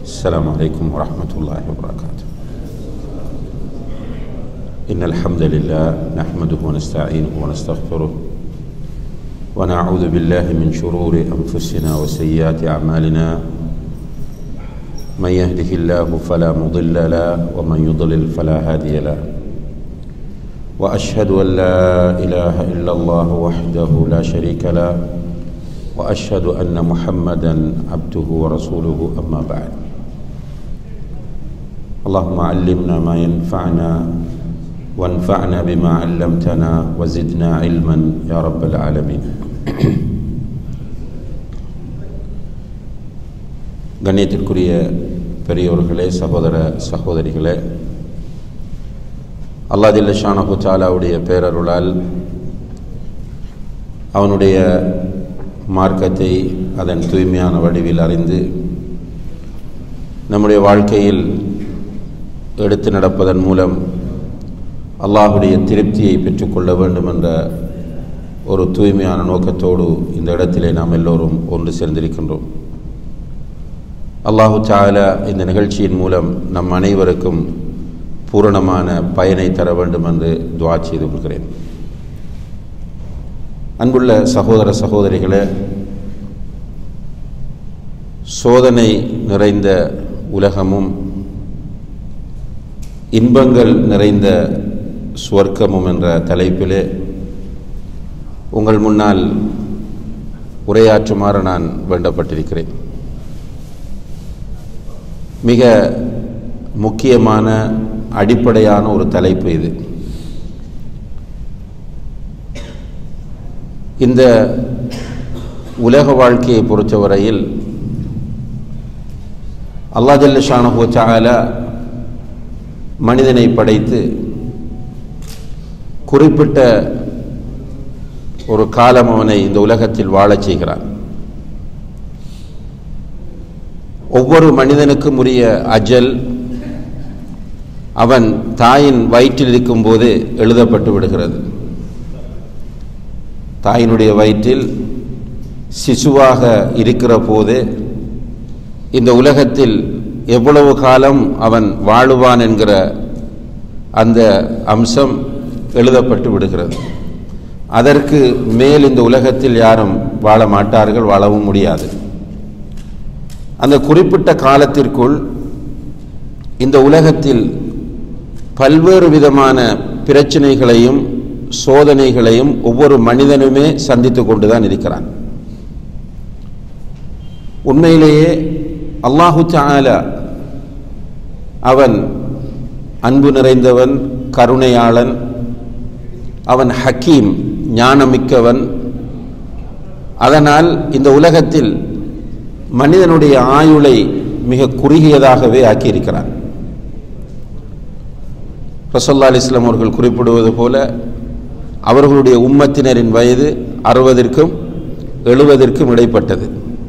السلام عليكم ورحمة الله وبركاته إن الحمد لله نحمده ونستعينه ونستغفره ونعوذ بالله من شرور أنفسنا وسيئات أعمالنا من يهده الله فلا مضل له ومن يضلل فلا هادي له وأشهد أن لا إله إلا الله وحده لا شريك له وأشهد أن محمدا عبده ورسوله أما بعد اللهم علمنا ما ينفعنا وانفعنا بما علمتنا وزدنا علما يا رب العالمين கண்ணியத்திற்குரிய பெரியோர்களே சகோதர சகோதரிகளே அல்லாதில்ல ஷானஹு தாலாவுடைய பேரருளால் அவனுடைய மார்க்கத்தை அதன் தூய்மையான வடிவில் அறிந்து நம்முடைய வாழ்க்கையில் எடுத்து நடப்பதன் மூலம் அல்லாஹுடைய திருப்தியை பெற்றுக்கொள்ள வேண்டும் என்ற ஒரு தூய்மையான நோக்கத்தோடு இந்த இடத்திலே நாம் எல்லோரும் ஒன்று சேர்ந்திருக்கின்றோம் அல்லாஹு சாலா இந்த நிகழ்ச்சியின் மூலம் நம் அனைவருக்கும் பூரணமான பயனை தர வேண்டும் என்று துவா செய்து கொள்கிறேன் அன்புள்ள சகோதர சகோதரிகளே சோதனை நிறைந்த உலகமும் இன்பங்கள் நிறைந்த சுவர்க்கமும் என்ற தலைப்பிலே உங்கள் முன்னால் உரையாற்றுமாறு நான் வேண்டப்பட்டிருக்கிறேன் மிக முக்கியமான அடிப்படையான ஒரு தலைப்பு இது இந்த உலக வாழ்க்கையை பொறுத்தவரையில் அல்லா ஜல்ல ஷானஹு சாலா மனிதனை படைத்து குறிப்பிட்ட ஒரு காலம் அவனை இந்த உலகத்தில் வாழச் செய்கிறான் ஒவ்வொரு மனிதனுக்கும் உரிய அஜல் அவன் தாயின் வயிற்றில் இருக்கும்போது எழுதப்பட்டு விடுகிறது தாயினுடைய வயிற்றில் சிசுவாக இருக்கிற போது இந்த உலகத்தில் எவ்வளவு காலம் அவன் வாழுவான் என்கிற அந்த அம்சம் எழுதப்பட்டு விடுகிறது அதற்கு மேல் இந்த உலகத்தில் யாரும் வாழ மாட்டார்கள் வாழவும் முடியாது அந்த குறிப்பிட்ட காலத்திற்குள் இந்த உலகத்தில் பல்வேறு விதமான பிரச்சனைகளையும் சோதனைகளையும் ஒவ்வொரு மனிதனுமே சந்தித்து கொண்டுதான் இருக்கிறான் உண்மையிலேயே அல்லாஹு சாலா அவன் அன்பு நிறைந்தவன் கருணையாளன் அவன் ஹக்கீம் ஞானமிக்கவன் அதனால் இந்த உலகத்தில் மனிதனுடைய ஆயுளை மிக குறுகியதாகவே ஆக்கியிருக்கிறான் ரசல்லா அலிஸ்லாம் அவர்கள் குறிப்பிடுவது போல அவர்களுடைய உம்மத்தினரின் வயது அறுபதற்கும் எழுபதற்கும் இடைப்பட்டது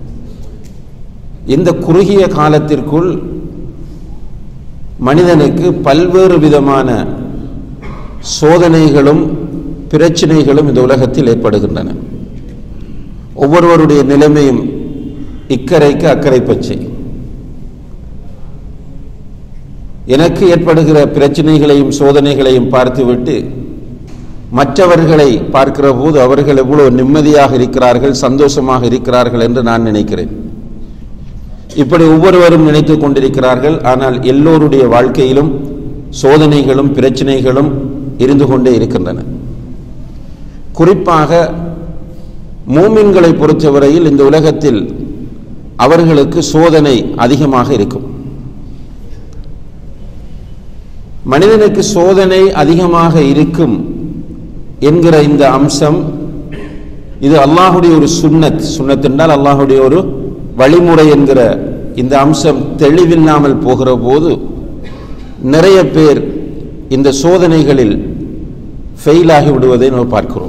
இந்த குறுகிய காலத்திற்குள் மனிதனுக்கு பல்வேறு விதமான சோதனைகளும் பிரச்சனைகளும் இந்த உலகத்தில் ஏற்படுகின்றன ஒவ்வொருவருடைய நிலைமையும் இக்கரைக்கு அக்கறை பச்சை எனக்கு ஏற்படுகிற பிரச்சனைகளையும் சோதனைகளையும் பார்த்துவிட்டு மற்றவர்களை பார்க்கிற போது அவர்கள் எவ்வளவு நிம்மதியாக இருக்கிறார்கள் சந்தோஷமாக இருக்கிறார்கள் என்று நான் நினைக்கிறேன் இப்படி ஒவ்வொருவரும் நினைத்து கொண்டிருக்கிறார்கள் ஆனால் எல்லோருடைய வாழ்க்கையிலும் சோதனைகளும் பிரச்சனைகளும் இருந்து கொண்டே இருக்கின்றன குறிப்பாக மூமின்களை பொறுத்தவரையில் இந்த உலகத்தில் அவர்களுக்கு சோதனை அதிகமாக இருக்கும் மனிதனுக்கு சோதனை அதிகமாக இருக்கும் என்கிற இந்த அம்சம் இது அல்லாஹுடைய ஒரு சுன்னத் சுன்னத் என்றால் அல்லாஹுடைய ஒரு வழிமுறை என்கிற இந்த அம்சம் தெளிவில்லாமல் போகிற போது நிறைய பேர் இந்த சோதனைகளில் ஃபெயிலாகி விடுவதை நாம் பார்க்கிறோம்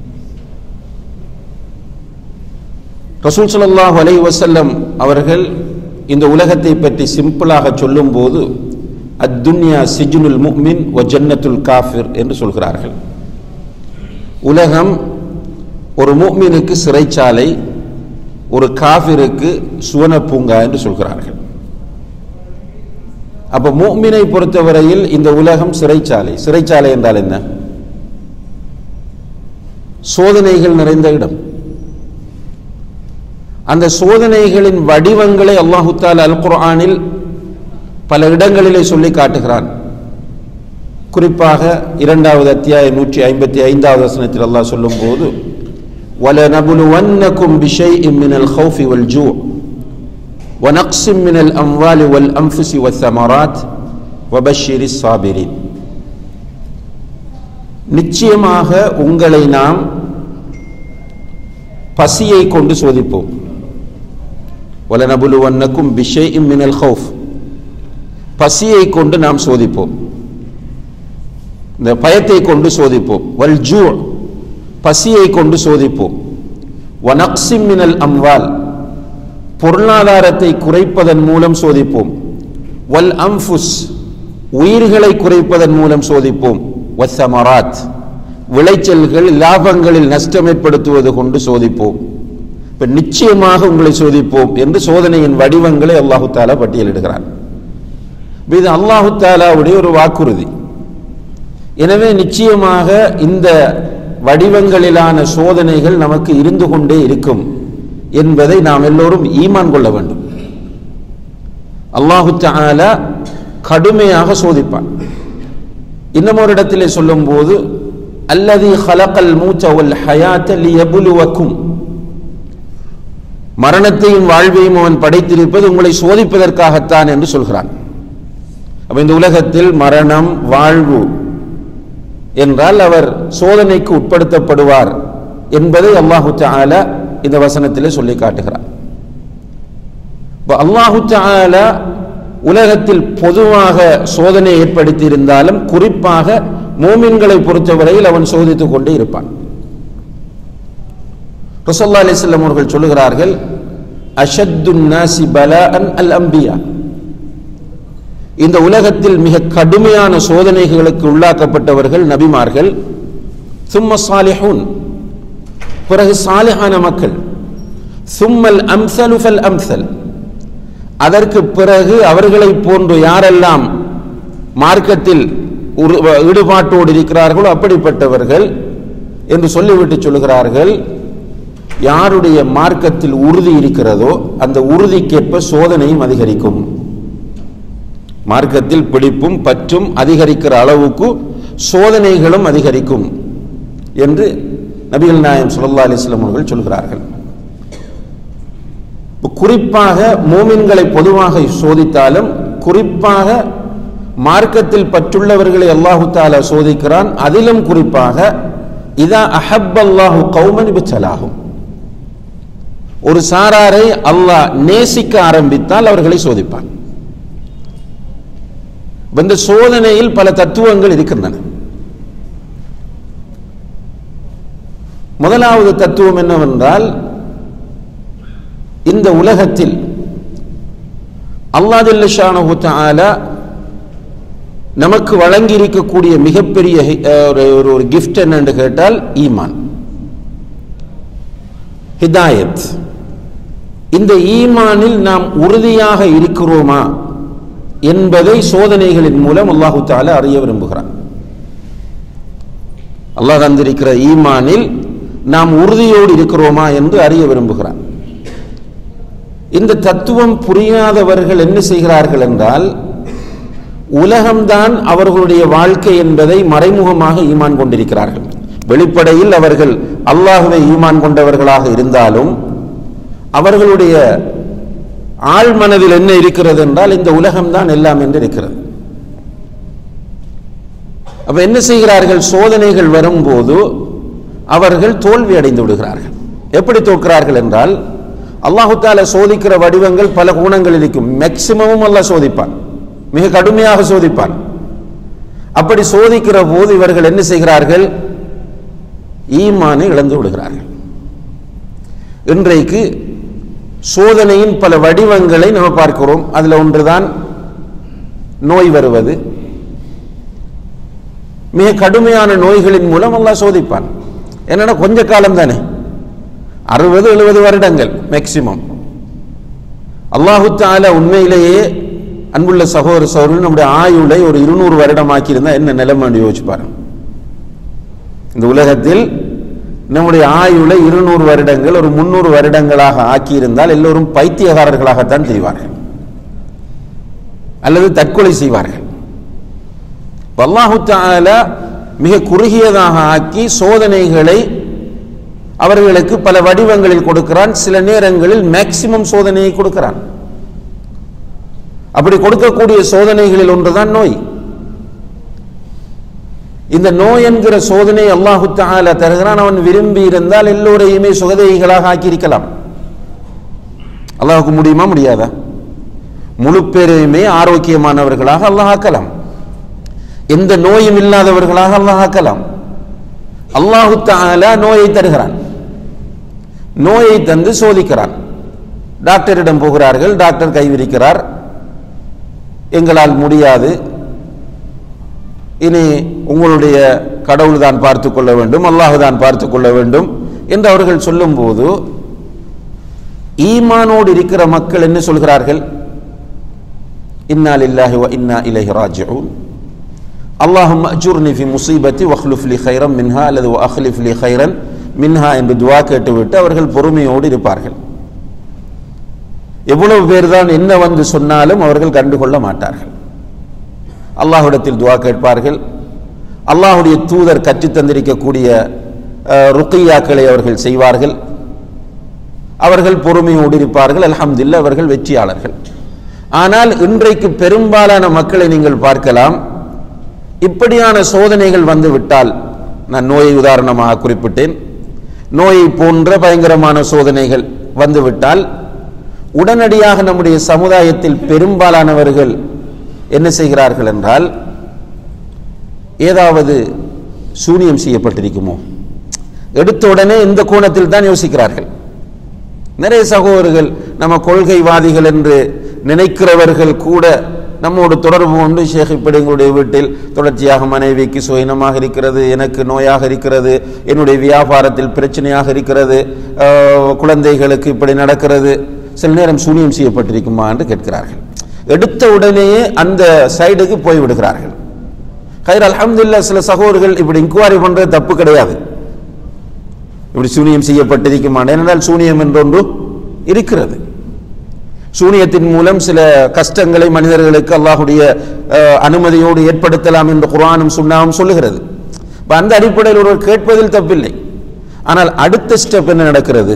ரசூல் சல்லாஹ் அலை வசல்லம் அவர்கள் இந்த உலகத்தை பற்றி சிம்பிளாக சொல்லும்போது அத்துன்யா சிஜுனுல் முக்மின் ஒ ஜன்னத்துல் காஃபிர் என்று சொல்கிறார்கள் உலகம் ஒரு முக்மினுக்கு சிறைச்சாலை ஒரு காஃபிருக்கு சுவன பூங்கா என்று சொல்கிறார்கள் அப்ப மூமினை பொறுத்தவரையில் இந்த உலகம் சிறைச்சாலை சிறைச்சாலை என்றால் என்ன சோதனைகள் நிறைந்த இடம் அந்த சோதனைகளின் வடிவங்களை அல்லாஹு தாலா அல் குர்ஆனில் பல இடங்களிலே சொல்லி காட்டுகிறான் குறிப்பாக இரண்டாவது அத்தியாயம் நூற்றி ஐம்பத்தி ஐந்தாவது வசனத்தில் அல்லாஹ் சொல்லும் போது وَلَنَبْلُوَنَّكُمْ بِشَيْءٍ مِّنَ الْخَوْفِ وَالْجُوعِ وَنَقْصٍ مِّنَ الْأَمْوَالِ وَالْأَنفُسِ وَالثَّمَرَاتِ وَبَشِّرِ الصَّابِرِينَ நிச்சயமாக உங்களை நாம் பசியை கொண்டு சோதிப்போம் வலனபுலுவன்னக்கும் பிஷை மினல் ஹவுஃப் பசியை கொண்டு நாம் சோதிப்போம் இந்த பயத்தை கொண்டு சோதிப்போம் வல் ஜூ பசியை கொண்டு சோதிப்போம் வனக்சிம் மினல் அம்வால் பொருளாதாரத்தை குறைப்பதன் மூலம் சோதிப்போம் வல் அம்ஃபுஸ் உயிர்களை குறைப்பதன் மூலம் சோதிப்போம் வசமராத் விளைச்சல்கள் லாபங்களில் நஷ்டம் ஏற்படுத்துவது கொண்டு சோதிப்போம் இப்ப நிச்சயமாக உங்களை சோதிப்போம் என்று சோதனையின் வடிவங்களை அல்லாஹு தாலா பட்டியலிடுகிறார் இது அல்லாஹு தாலாவுடைய ஒரு வாக்குறுதி எனவே நிச்சயமாக இந்த வடிவங்களிலான சோதனைகள் நமக்கு இருந்து கொண்டே இருக்கும் என்பதை நாம் எல்லோரும் ஈமான் கொள்ள வேண்டும் அல்லாஹு தாலா கடுமையாக சோதிப்பான் இன்னும் ஒரு இடத்திலே சொல்லும் போது அல்லது ஹலக்கல் மூச்ச வல் ஹயாத்த லியபுலுவக்கும் மரணத்தையும் வாழ்வையும் அவன் படைத்திருப்பது உங்களை சோதிப்பதற்காகத்தான் என்று சொல்கிறான் அப்ப இந்த உலகத்தில் மரணம் வாழ்வு என்றால் அவர் சோதனைக்கு உட்படுத்தப்படுவார் என்பதை அல்லாஹு தாலா இந்த வசனத்திலே சொல்லி காட்டுகிறார் அல்லாஹு தாலா உலகத்தில் பொதுவாக சோதனை ஏற்படுத்தி இருந்தாலும் குறிப்பாக மோமின்களை பொறுத்தவரையில் அவன் சோதித்துக் கொண்டே இருப்பான் ரசல்லா அலிஸ்லாம் அவர்கள் சொல்லுகிறார்கள் அஷத்து நாசி பலான் அல் அம்பியா இந்த உலகத்தில் மிக கடுமையான சோதனைகளுக்கு உள்ளாக்கப்பட்டவர்கள் நபிமார்கள் சும்ம சாலிஹூன் பிறகு சாலிஹான மக்கள் சும்மல் அம்சல் ஃபல் அம்சல் அதற்கு பிறகு அவர்களை போன்று யாரெல்லாம் மார்க்கத்தில் ஈடுபாட்டோடு இருக்கிறார்களோ அப்படிப்பட்டவர்கள் என்று சொல்லிவிட்டு சொல்லுகிறார்கள் யாருடைய மார்க்கத்தில் உறுதி இருக்கிறதோ அந்த உறுதிக்கேற்ப சோதனையும் அதிகரிக்கும் மார்க்கத்தில் பிடிப்பும் பற்றும் அதிகரிக்கிற அளவுக்கு சோதனைகளும் அதிகரிக்கும் என்று நபிகள் நாயம் சுல்லா அலிஸ்லாம் அவர்கள் சொல்கிறார்கள் குறிப்பாக மோமின்களை பொதுவாக சோதித்தாலும் குறிப்பாக மார்க்கத்தில் பற்றுள்ளவர்களை அல்லாஹு தாலா சோதிக்கிறான் அதிலும் குறிப்பாக இதா அஹப் அல்லாஹு கௌமன் பிச்சலாகும் ஒரு சாராரை அல்லாஹ் நேசிக்க ஆரம்பித்தால் அவர்களை சோதிப்பான் இந்த சோதனையில் பல தத்துவங்கள் இருக்கின்றன முதலாவது தத்துவம் என்னவென்றால் இந்த உலகத்தில் அல்லாதில்லானு ஆலா நமக்கு வழங்கி இருக்கக்கூடிய மிகப்பெரிய ஒரு ஒரு கிஃப்ட் என்னன்னு கேட்டால் ஈமான் ஹிதாயத் இந்த ஈமானில் நாம் உறுதியாக இருக்கிறோமா என்பதை சோதனைகளின் மூலம் அல்லாஹு தாலா அறிய விரும்புகிறான் அல்லாஹ் தந்திருக்கிற ஈமானில் நாம் உறுதியோடு இருக்கிறோமா என்று அறிய விரும்புகிறான் இந்த தத்துவம் புரியாதவர்கள் என்ன செய்கிறார்கள் என்றால் உலகம்தான் அவர்களுடைய வாழ்க்கை என்பதை மறைமுகமாக ஈமான் கொண்டிருக்கிறார்கள் வெளிப்படையில் அவர்கள் அல்லாஹுவை ஈமான் கொண்டவர்களாக இருந்தாலும் அவர்களுடைய ஆழ் மனதில் என்ன இருக்கிறது என்றால் இந்த உலகம்தான் எல்லாம் என்று இருக்கிறது அப்ப என்ன செய்கிறார்கள் சோதனைகள் வரும்போது அவர்கள் தோல்வி அடைந்து விடுகிறார்கள் எப்படி தோற்கிறார்கள் என்றால் அல்லாஹு தால சோதிக்கிற வடிவங்கள் பல குணங்கள் இருக்கும் மேக்சிமமும் அல்லாஹ் சோதிப்பான் மிக கடுமையாக சோதிப்பான் அப்படி சோதிக்கிற போது இவர்கள் என்ன செய்கிறார்கள் ஈமானை இழந்து விடுகிறார்கள் இன்றைக்கு சோதனையின் பல வடிவங்களை நம்ம பார்க்கிறோம் அதுல ஒன்றுதான் நோய் வருவது மிக கடுமையான நோய்களின் மூலம் அல்லாஹ் சோதிப்பான் என்னன்னா கொஞ்ச காலம் தானே அறுபது எழுபது வருடங்கள் மேக்சிமம் அல்லாஹு தால உண்மையிலேயே அன்புள்ள சகோதர சகோதரர்கள் நம்முடைய ஆயுளை ஒரு இருநூறு வருடமாக்கி இருந்தா என்ன நிலைமை யோசிச்சு பாருங்க இந்த உலகத்தில் நம்முடைய ஆயுளை இருநூறு வருடங்கள் ஒரு முன்னூறு வருடங்களாக ஆக்கியிருந்தால் எல்லோரும் பைத்தியகாரர்களாகத்தான் தெரிவார்கள் அல்லது தற்கொலை செய்வார்கள் அல்லாஹு தஆலா மிக குறுகியதாக ஆக்கி சோதனைகளை அவர்களுக்கு பல வடிவங்களில் கொடுக்கிறான் சில நேரங்களில் மேக்சிமம் சோதனையை கொடுக்கிறான் அப்படி கொடுக்கக்கூடிய சோதனைகளில் ஒன்றுதான் நோய் இந்த நோய் என்கிற சோதனை அல்லாஹு தஆலா தருகிறான் அவன் விரும்பி இருந்தால் எல்லோரையுமே சுகதேகிகளாக ஆக்கியிருக்கலாம் அல்லாஹுக்கு முடியுமா முடியாதா முழு பேரையுமே ஆரோக்கியமானவர்களாக அல்லாஹ் ஆக்கலாம் எந்த நோயும் இல்லாதவர்களாக அல்லாஹ் ஆக்கலாம் அல்லாஹு தஆலா நோயை தருகிறான் நோயை தந்து சோதிக்கிறான் டாக்டரிடம் போகிறார்கள் டாக்டர் கைவிரிக்கிறார் எங்களால் முடியாது இனி உங்களுடைய கடவுள் தான் பார்த்து கொள்ள வேண்டும் அல்லாஹ் தான் பார்த்து கொள்ள வேண்டும் என்று அவர்கள் சொல்லும்போது ஈமானோடு இருக்கிற மக்கள் என்ன சொல்கிறார்கள் இன்னா லில்லாஹி வ இன்னா இலைஹி ராஜிஊன் அல்லாஹும் அஜுர்னி ஃபி முசீபத்தி வஹ்லுஃப் லி ஹைரம் மின்ஹா அல்லது அஹ்லிஃப் லி ஹைரன் மின்ஹா என்று துவா கேட்டுவிட்டு அவர்கள் பொறுமையோடு இருப்பார்கள் எவ்வளவு பேர் தான் என்ன வந்து சொன்னாலும் அவர்கள் கண்டுகொள்ள மாட்டார்கள் அல்லாஹ்விடத்தில் துவா கேட்பார்கள் அல்லாஹுடைய தூதர் கற்றுத் தந்திருக்கக்கூடிய அஹ், ருக்கையாக்களை அவர்கள் செய்வார்கள் அவர்கள் பொறுமையோடு இருப்பார்கள் அல்ஹம்துலில்லாஹ் அவர்கள் வெற்றியாளர்கள் ஆனால் இன்றைக்கு பெரும்பாலான மக்களை நீங்கள் பார்க்கலாம் இப்படியான சோதனைகள் வந்து விட்டால் நான் நோயை உதாரணமாக குறிப்பிட்டேன் நோயை போன்ற பயங்கரமான சோதனைகள் வந்துவிட்டால் உடனடியாக நம்முடைய சமுதாயத்தில் பெரும்பாலானவர்கள் என்ன செய்கிறார்கள் என்றால் ஏதாவது சூனியம் செய்யப்பட்டிருக்குமோ எடுத்த உடனே இந்த கோணத்தில் தான் யோசிக்கிறார்கள் நிறைய சகோதரர்கள் நம்ம கொள்கைவாதிகள் என்று நினைக்கிறவர்கள் கூட நம்மோடு தொடர்பு கொண்டு ஷேக் இப்படி எங்களுடைய வீட்டில் தொடர்ச்சியாக மனைவிக்கு சுயனமாக இருக்கிறது எனக்கு நோயாக இருக்கிறது என்னுடைய வியாபாரத்தில் பிரச்சனையாக இருக்கிறது ஆஹ், குழந்தைகளுக்கு இப்படி நடக்கிறது சில நேரம் சூனியம் செய்யப்பட்டிருக்குமா என்று கேட்கிறார்கள் எடுத்த உடனேயே அந்த சைடுக்கு போய் விடுகிறார்கள் கைர் அல்ஹம்துலில்லாஹ் சில சகோதரர்கள் இப்படி இன்குவாரி பண்றது தப்பு கிடையாது இப்படி சூனியம் செய்யப்பட்டிருக்குமான் ஏனென்றால் சூனியம் என்றொன்று இருக்கிறது சூனியத்தின் மூலம் சில கஷ்டங்களை மனிதர்களுக்கு அல்லாஹுடைய அஹ், அனுமதியோடு ஏற்படுத்தலாம் என்று குர்ஆனும் சுன்னாவும் சொல்லுகிறது அப்ப அந்த அடிப்படையில் ஒருவர் கேட்பதில் தப்பில்லை ஆனால் அடுத்த ஸ்டெப் என்ன நடக்கிறது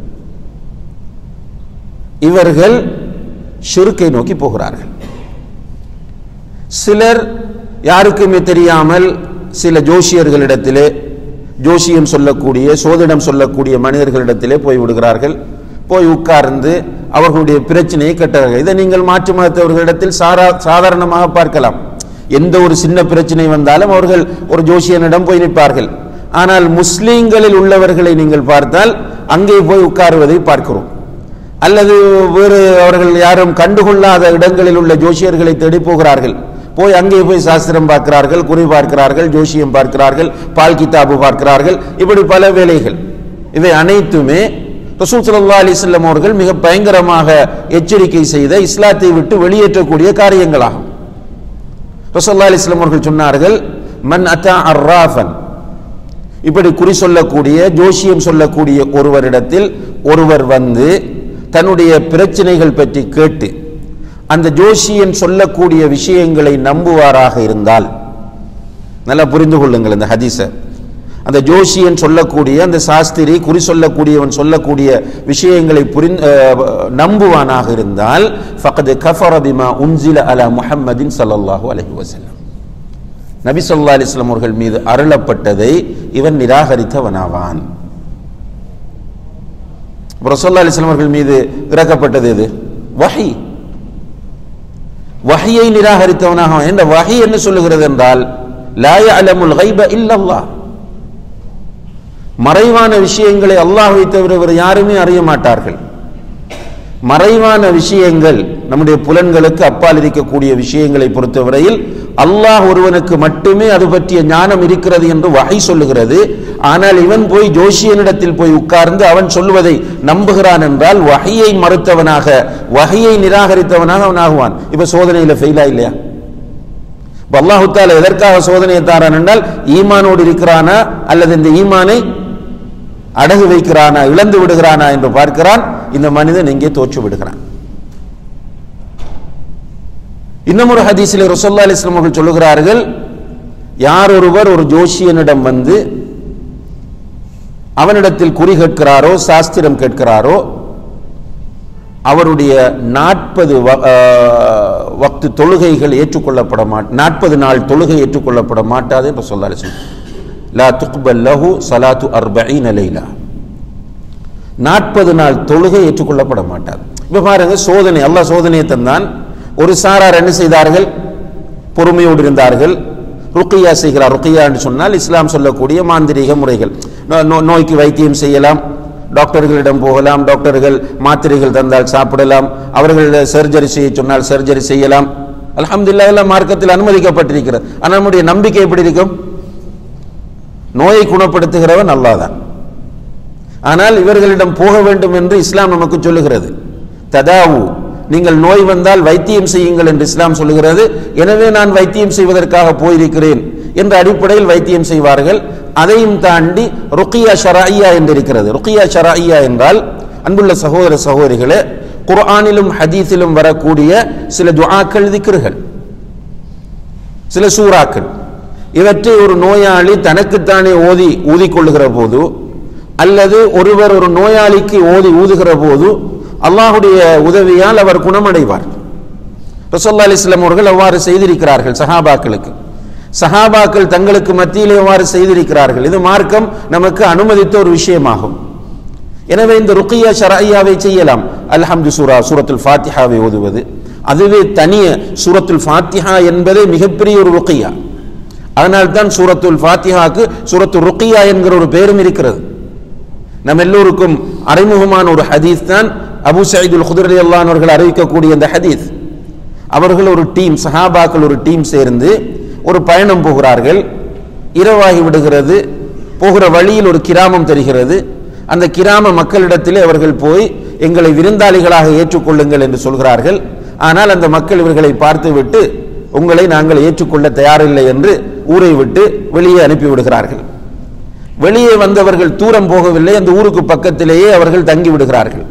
இவர்கள் ஷிருக்கை நோக்கி போகிறார்கள் சிலர் யாருக்குமே தெரியாமல் சில ஜோஷியர்களிடத்திலே ஜோஷியம் சொல்லக்கூடிய சோதிடம் சொல்லக்கூடிய மனிதர்களிடத்திலே போய் விடுகிறார்கள் போய் உட்கார்ந்து அவர்களுடைய பிரச்சனையை கட்டுறார்கள் இதை நீங்கள் மாற்று மதத்தவர்களிடத்தில் சாரா சாதாரணமாக பார்க்கலாம் எந்த ஒரு சின்ன பிரச்சனை வந்தாலும் அவர்கள் ஒரு ஜோஷியனிடம் போய் நிற்பார்கள் ஆனால் முஸ்லீம்களில் உள்ளவர்களை நீங்கள் பார்த்தால் அங்கே போய் உட்காருவதை பார்க்கிறோம் அல்லது வேறு அவர்கள் யாரும் கண்டுகொள்ளாத இடங்களில் உள்ள ஜோசியர்களை தேடி போகிறார்கள் போய் அங்கே போய் சாஸ்திரம் பார்க்கிறார்கள் குறி பார்க்கிறார்கள் ஜோசியம் பார்க்கிறார்கள் பால் கிதாபு பார்க்கிறார்கள் இப்படி பல வேலைகள் இவை அனைத்துமே ரசூல் ஸல்லல்லாஹு அலைஹி வஸல்லம் அவர்கள் மிக பயங்கரமாக எச்சரிக்கை செய்த இஸ்லாத்தை விட்டு வெளியேற்றக்கூடிய காரியங்களாகும் ரசூலுல்லாஹி அலைஹி வஸல்லம் அவர்கள் சொன்னார்கள் மன் அத்தா அர்ராஃபன் இப்படி குறி சொல்லக்கூடிய ஜோசியம் சொல்லக்கூடிய ஒருவரிடத்தில் ஒருவர் வந்து தன்னுடைய பிரச்சனைகள் பற்றி கேட்டு அந்த ஜோசியன் சொல்லக்கூடிய விஷயங்களை நம்புவாராக இருந்தால் நல்லா புரிந்து கொள்ளுங்கள் இந்த ஹதீஸை அந்த ஜோசியன் சொல்லக்கூடிய அந்த சாஸ்திரி குறி சொல்லக்கூடியவன் சொல்லக்கூடிய விஷயங்களை புரிந்து அஹ், நம்புவானாக இருந்தால் ஃபகத் கஃபர பிமா உன்சில அலா முஹம்மதின் ஸல்லல்லாஹு அலைஹி வஸல்லம் நபி ஸல்லல்லாஹு அலைஹி வஸல்லம் அவர்கள் மீது அருளப்பட்டதை இவன் நிராகரித்தவனாவான் ரசோல்லா அலிஸ்லாம் அவர்கள் மீது இறக்கப்பட்டது எது வஹி வஹியை நிராகரித்தவனாக என்ற வஹி என்ன சொல்லுகிறது என்றால் லா யஅலமுல் கைப இல்லல்லாஹ் மறைவான விஷயங்களை அல்லாஹ்வை தவிர வேறு யாருமே அறிய மாட்டார்கள் மறைவான விஷயங்கள் நம்முடைய புலன்களுக்கு அப்பால் இருக்கக்கூடிய விஷயங்களை பொறுத்தவரையில் அல்லாஹ் ஒருவனுக்கு மட்டுமே அது பற்றிய ஞானம் இருக்கிறது என்று வகை சொல்லுகிறது ஆனால் இவன் போய் ஜோஷியனிடத்தில் போய் உட்கார்ந்து அவன் சொல்லுவதை நம்புகிறான் என்றால் வகையை மறுத்தவனாக வகையை நிராகரித்தவனாக அவன் ஆகுவான் இப்ப சோதனையில ஃபெயிலா இல்லையா இப்ப அல்லாஹு தாலா எதற்காக சோதனையை தாரான் என்றால் ஈமானோடு இருக்கிறானா அல்லது இந்த ஈமானை அடகு வைக்கிறானா இழந்து விடுகிறானா என்று பார்க்கிறான் இந்த மனிதன் எங்கே தோற்று விடுகிறான் இன்னும் ஒரு ஹதீஸில் ரசோல்லா அலிஸ்லாம் அவர்கள் சொல்லுகிறார்கள் யார் ஒருவர் ஒரு ஜோஷியனிடம் வந்து அவனிடத்தில் குறி கேட்கிறாரோ சாஸ்திரம் கேட்கிறாரோ அவருடைய நாற்பது வக்து தொழுகைகள் ஏற்றுக்கொள்ளப்பட மாட்ட நாற்பது நாள் தொழுகை ஏற்றுக்கொள்ளப்பட மாட்டாது என்று சொல்லாரு லா துக்பல் லஹு சலாத்து அர்பஈன லைலா நாற்பது நாள் தொழுகை ஏற்றுக்கொள்ளப்பட மாட்டாது இப்ப பாருங்க சோதனை அல்லாஹ் சோதனையை தந்தான் ஒரு சாரார் என்ன செய்தார்கள் பொறுமையோடு இருந்தார்கள் ருக்கியா செய்கிறார் ருக்கியா என்று சொன்னால் இஸ்லாம் சொல்லக்கூடிய மாந்திரீக முறைகள் நோய்க்கு வைத்தியம் செய்யலாம் டாக்டர்களிடம் போகலாம் டாக்டர்கள் மாத்திரைகள் தந்தால் சாப்பிடலாம் அவர்கள் சர்ஜரி செய்ய சொன்னால் சர்ஜரி செய்யலாம் அலமதுல்லா எல்லாம் மார்க்கத்தில் அனுமதிக்கப்பட்டிருக்கிறது ஆனால் நம்முடைய நம்பிக்கை எப்படி இருக்கும் நோயை குணப்படுத்துகிறவன் அல்லாதான் ஆனால் இவர்களிடம் போக வேண்டும் என்று இஸ்லாம் நமக்கு சொல்லுகிறது ததாவு நீங்கள் நோய் வந்தால் வைத்தியம் செய்யுங்கள் என்று இஸ்லாம் சொல்லுகிறது எனவே நான் வைத்தியம் செய்வதற்காக போயிருக்கிறேன் என்ற அடிப்படையில் வைத்தியம் செய்வார்கள் அதையும் தாண்டி ருக்கியா ஷராயியா என்று இருக்கிறது ருக்கியா ஷராயியா என்றால் அன்புள்ள சகோதர சகோதரிகளே குர்ஆனிலும் ஹதீஸிலும் வரக்கூடிய சில துஆக்கள் திக்ருகள் சில சூறாக்கள் இவற்றை ஒரு நோயாளி தனக்குத்தானே ஓதி ஊதிக்கொள்ளுகிற போது அல்லது ஒருவர் ஒரு நோயாளிக்கு ஓதி ஊதுகிற போது அல்லாஹுடைய உதவியால் அவர் குணமடைவார் ரசோல்லா அலிஸ்லாம் அவர்கள் அவ்வாறு செய்திருக்கிறார்கள் சஹாபாக்களுக்கு சஹாபாக்கள் தங்களுக்கு மத்தியில் எவ்வாறு செய்திருக்கிறார்கள் இது மார்க்கம் நமக்கு அனுமதித்த ஒரு விஷயமாகும் எனவே இந்த ருக்கியா ஷராயாவை செய்யலாம் அல்ஹம்து சூரா சூரத்துல் ஃபாத்திஹாவை ஓதுவது அதுவே தனிய சூரத்துல் ஃபாத்திஹா என்பதே மிகப்பெரிய ஒரு ருக்கியா அதனால்தான் சூரத்துல் ஃபாத்திஹாக்கு சூரத்து ருக்கியா என்கிற ஒரு பேரும் இருக்கிறது நம்ம எல்லோருக்கும் அறிமுகமான ஒரு ஹதீஸ் தான் அபு சயீதுல் குதிரை அல்லானவர்கள் அறிவிக்கக்கூடிய இந்த ஹதீஸ் அவர்கள் ஒரு டீம் சஹாபாக்கள் ஒரு டீம் சேர்ந்து ஒரு பயணம் போகிறார்கள் இரவாகி விடுகிறது போகிற வழியில் ஒரு கிராமம் தெரிகிறது அந்த கிராம மக்களிடத்திலே அவர்கள் போய் எங்களை விருந்தாளிகளாக ஏற்றுக்கொள்ளுங்கள் என்று சொல்கிறார்கள் ஆனால் அந்த மக்கள் இவர்களை பார்த்துவிட்டு உங்களை நாங்கள் ஏற்றுக்கொள்ள தயாரில்லை என்று ஊரை விட்டு வெளியே அனுப்பி விடுகிறார்கள் வெளியே வந்தவர்கள் தூரம் போகவில்லை அந்த ஊருக்கு பக்கத்திலேயே அவர்கள் தங்கி விடுகிறார்கள்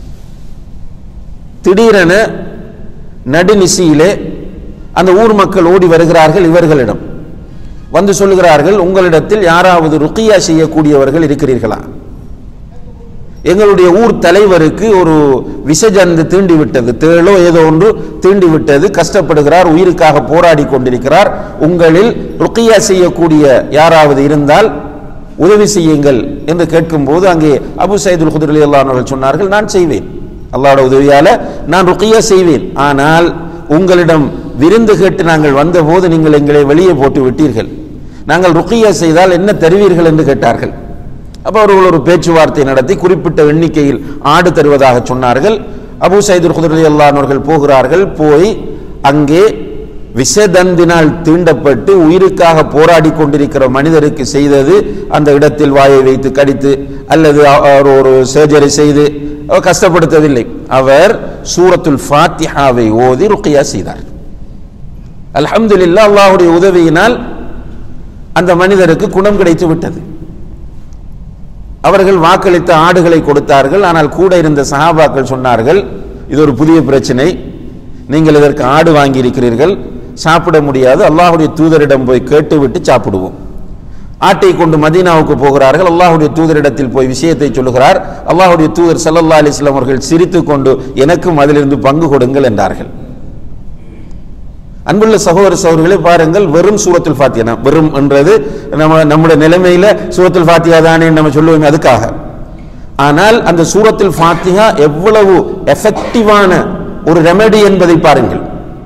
திடீரென நடுநிசியிலே அந்த ஊர் மக்கள் ஓடி வருகிறார்கள் இவர்களிடம் வந்து சொல்லுகிறார்கள் உங்களிடத்தில் யாராவது ருக்கியா செய்யக்கூடியவர்கள் இருக்கிறீர்களா எங்களுடைய ஊர் தலைவருக்கு ஒரு விசஜந்து தீண்டி விட்டது தேளோ ஏதோ ஒன்று தீண்டி விட்டது கஷ்டப்படுகிறார் உயிருக்காக போராடி கொண்டிருக்கிறார் உங்களில் ருக்கியா செய்யக்கூடிய யாராவது இருந்தால் உதவி செய்யுங்கள் என்று கேட்கும்போது அங்கே அபு சைதுல் குதிரலி அல்லாஹர்கள் சொன்னார்கள் நான் செய்வேன் அல்லாஹ்வோட உதவியால நான் ருக்கியா செய்வேன் ஆனால் உங்களிடம் விருந்து கேட்டு நாங்கள் வந்தபோது நீங்கள் எங்களை வெளியே போட்டு விட்டீர்கள் நாங்கள் ருக்கியா செய்தால் என்ன தருவீர்கள் என்று கேட்டார்கள் அப்போ அவர்கள் ஒரு பேச்சுவார்த்தை நடத்தி குறிப்பிட்ட எண்ணிக்கையில் ஆடு தருவதாக சொன்னார்கள் அபு சைதுல் குதிரலி அல்லாஹர்கள் போகிறார்கள் போய் அங்கே விஷதந்தினால் தீண்டப்பட்டு உயிருக்காக போராடி கொண்டிருக்கிற மனிதருக்கு செய்தது அந்த இடத்தில் வாயை வைத்து கடித்து அல்லது அவர் ஒரு சர்ஜரி செய்து அவர் கஷ்டப்படுத்தவில்லை அவர் சூரத்துல் ஃபாத்திஹாவை ஓதி ருக்கியா செய்தார் அல்ஹம்துலில்லா அல்லாஹ்வுடைய உதவியினால் அந்த மனிதருக்கு குணம் கிடைத்து விட்டது அவர்கள் வாக்களித்த ஆடுகளை கொடுத்தார்கள் ஆனால் கூட இருந்த சஹாபாக்கள் சொன்னார்கள் இது ஒரு புதிய பிரச்சனை நீங்கள் இதற்கு ஆடு வாங்கி இருக்கிறீர்கள் சாப்பிட முடியாது அல்லாஹுடைய தூதரிடம் போய் கேட்டுவிட்டு சாப்பிடுவோம் ஆட்டை கொண்டு மதீனாவுக்கு போகிறார்கள் அல்லாஹுடைய தூதரிடத்தில் போய் விஷயத்தை சொல்லுகிறார் அல்லாஹுடைய தூதர் சல்லல்லா அலிஸ்லாம் அவர்கள் சிரித்து கொண்டு எனக்கும் அதிலிருந்து பங்கு கொடுங்கள் என்றார்கள் அன்புள்ள சகோதர சகோதரிகளை பாருங்கள் வெறும் சூரத்துல் ஃபாத்தியா வெறும் என்றது நம்ம நம்முடைய நிலைமையில சூரத்துல் ஃபாத்தியா தானே நம்ம சொல்லுவோம் அதுக்காக ஆனால் அந்த சூரத்துல் ஃபாத்தியா எவ்வளவு எஃபெக்டிவான ஒரு ரெமெடி என்பதை பாருங்கள்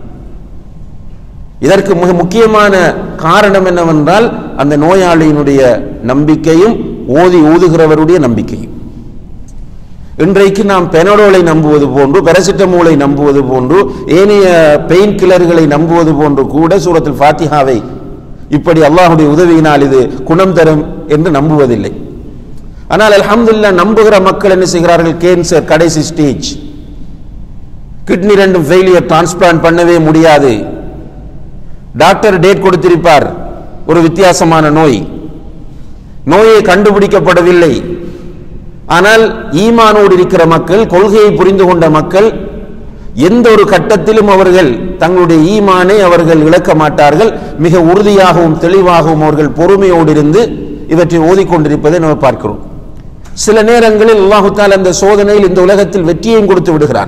இதற்கு மிக முக்கியமான காரணம் என்னவென்றால் அந்த நோயாளியினுடைய நம்பிக்கையும் ஓதி ஊதுகிறவருடைய நம்பிக்கையும் இன்றைக்கு நாம் பெனடோலை நம்புவது போன்று பெரசிட்டமோலை நம்புவது போன்று ஏனைய பெயின் கில்லர்களை நம்புவது போன்று கூட சூரத்தில் ஃபாத்திஹாவை இப்படி அல்லாஹுடைய உதவியினால் இது குணம் தரும் என்று நம்புவதில்லை ஆனால் அல்ஹம்துலில்லாஹ் நம்புகிற மக்கள் என்ன செய்கிறார்கள் கேன்சர் கடைசி ஸ்டேஜ் கிட்னி ரெண்டும் ஃபெயிலியர் டிரான்ஸ்பிளான்ட் பண்ணவே முடியாது டாக்டர் டேட் கொடுத்திருப்பார் ஒரு வித்தியாசமான நோய் நோயை கண்டுபிடிக்கப்படவில்லை ஆனால் ஈமானோடு இருக்கிற மக்கள் கொள்கையை புரிந்து கொண்ட மக்கள் எந்த ஒரு கட்டத்திலும் அவர்கள் தங்களுடைய ஈமானை அவர்கள் இழக்க மாட்டார்கள் மிக உறுதியாகவும் தெளிவாகவும் அவர்கள் பொறுமையோடு இருந்து இவற்றை ஓதிக்கொண்டிருப்பதை நம்ம பார்க்கிறோம் சில நேரங்களில் அல்லாஹு தாலா அந்த சோதனையில் இந்த உலகத்தில் வெற்றியையும் கொடுத்து விடுகிறான்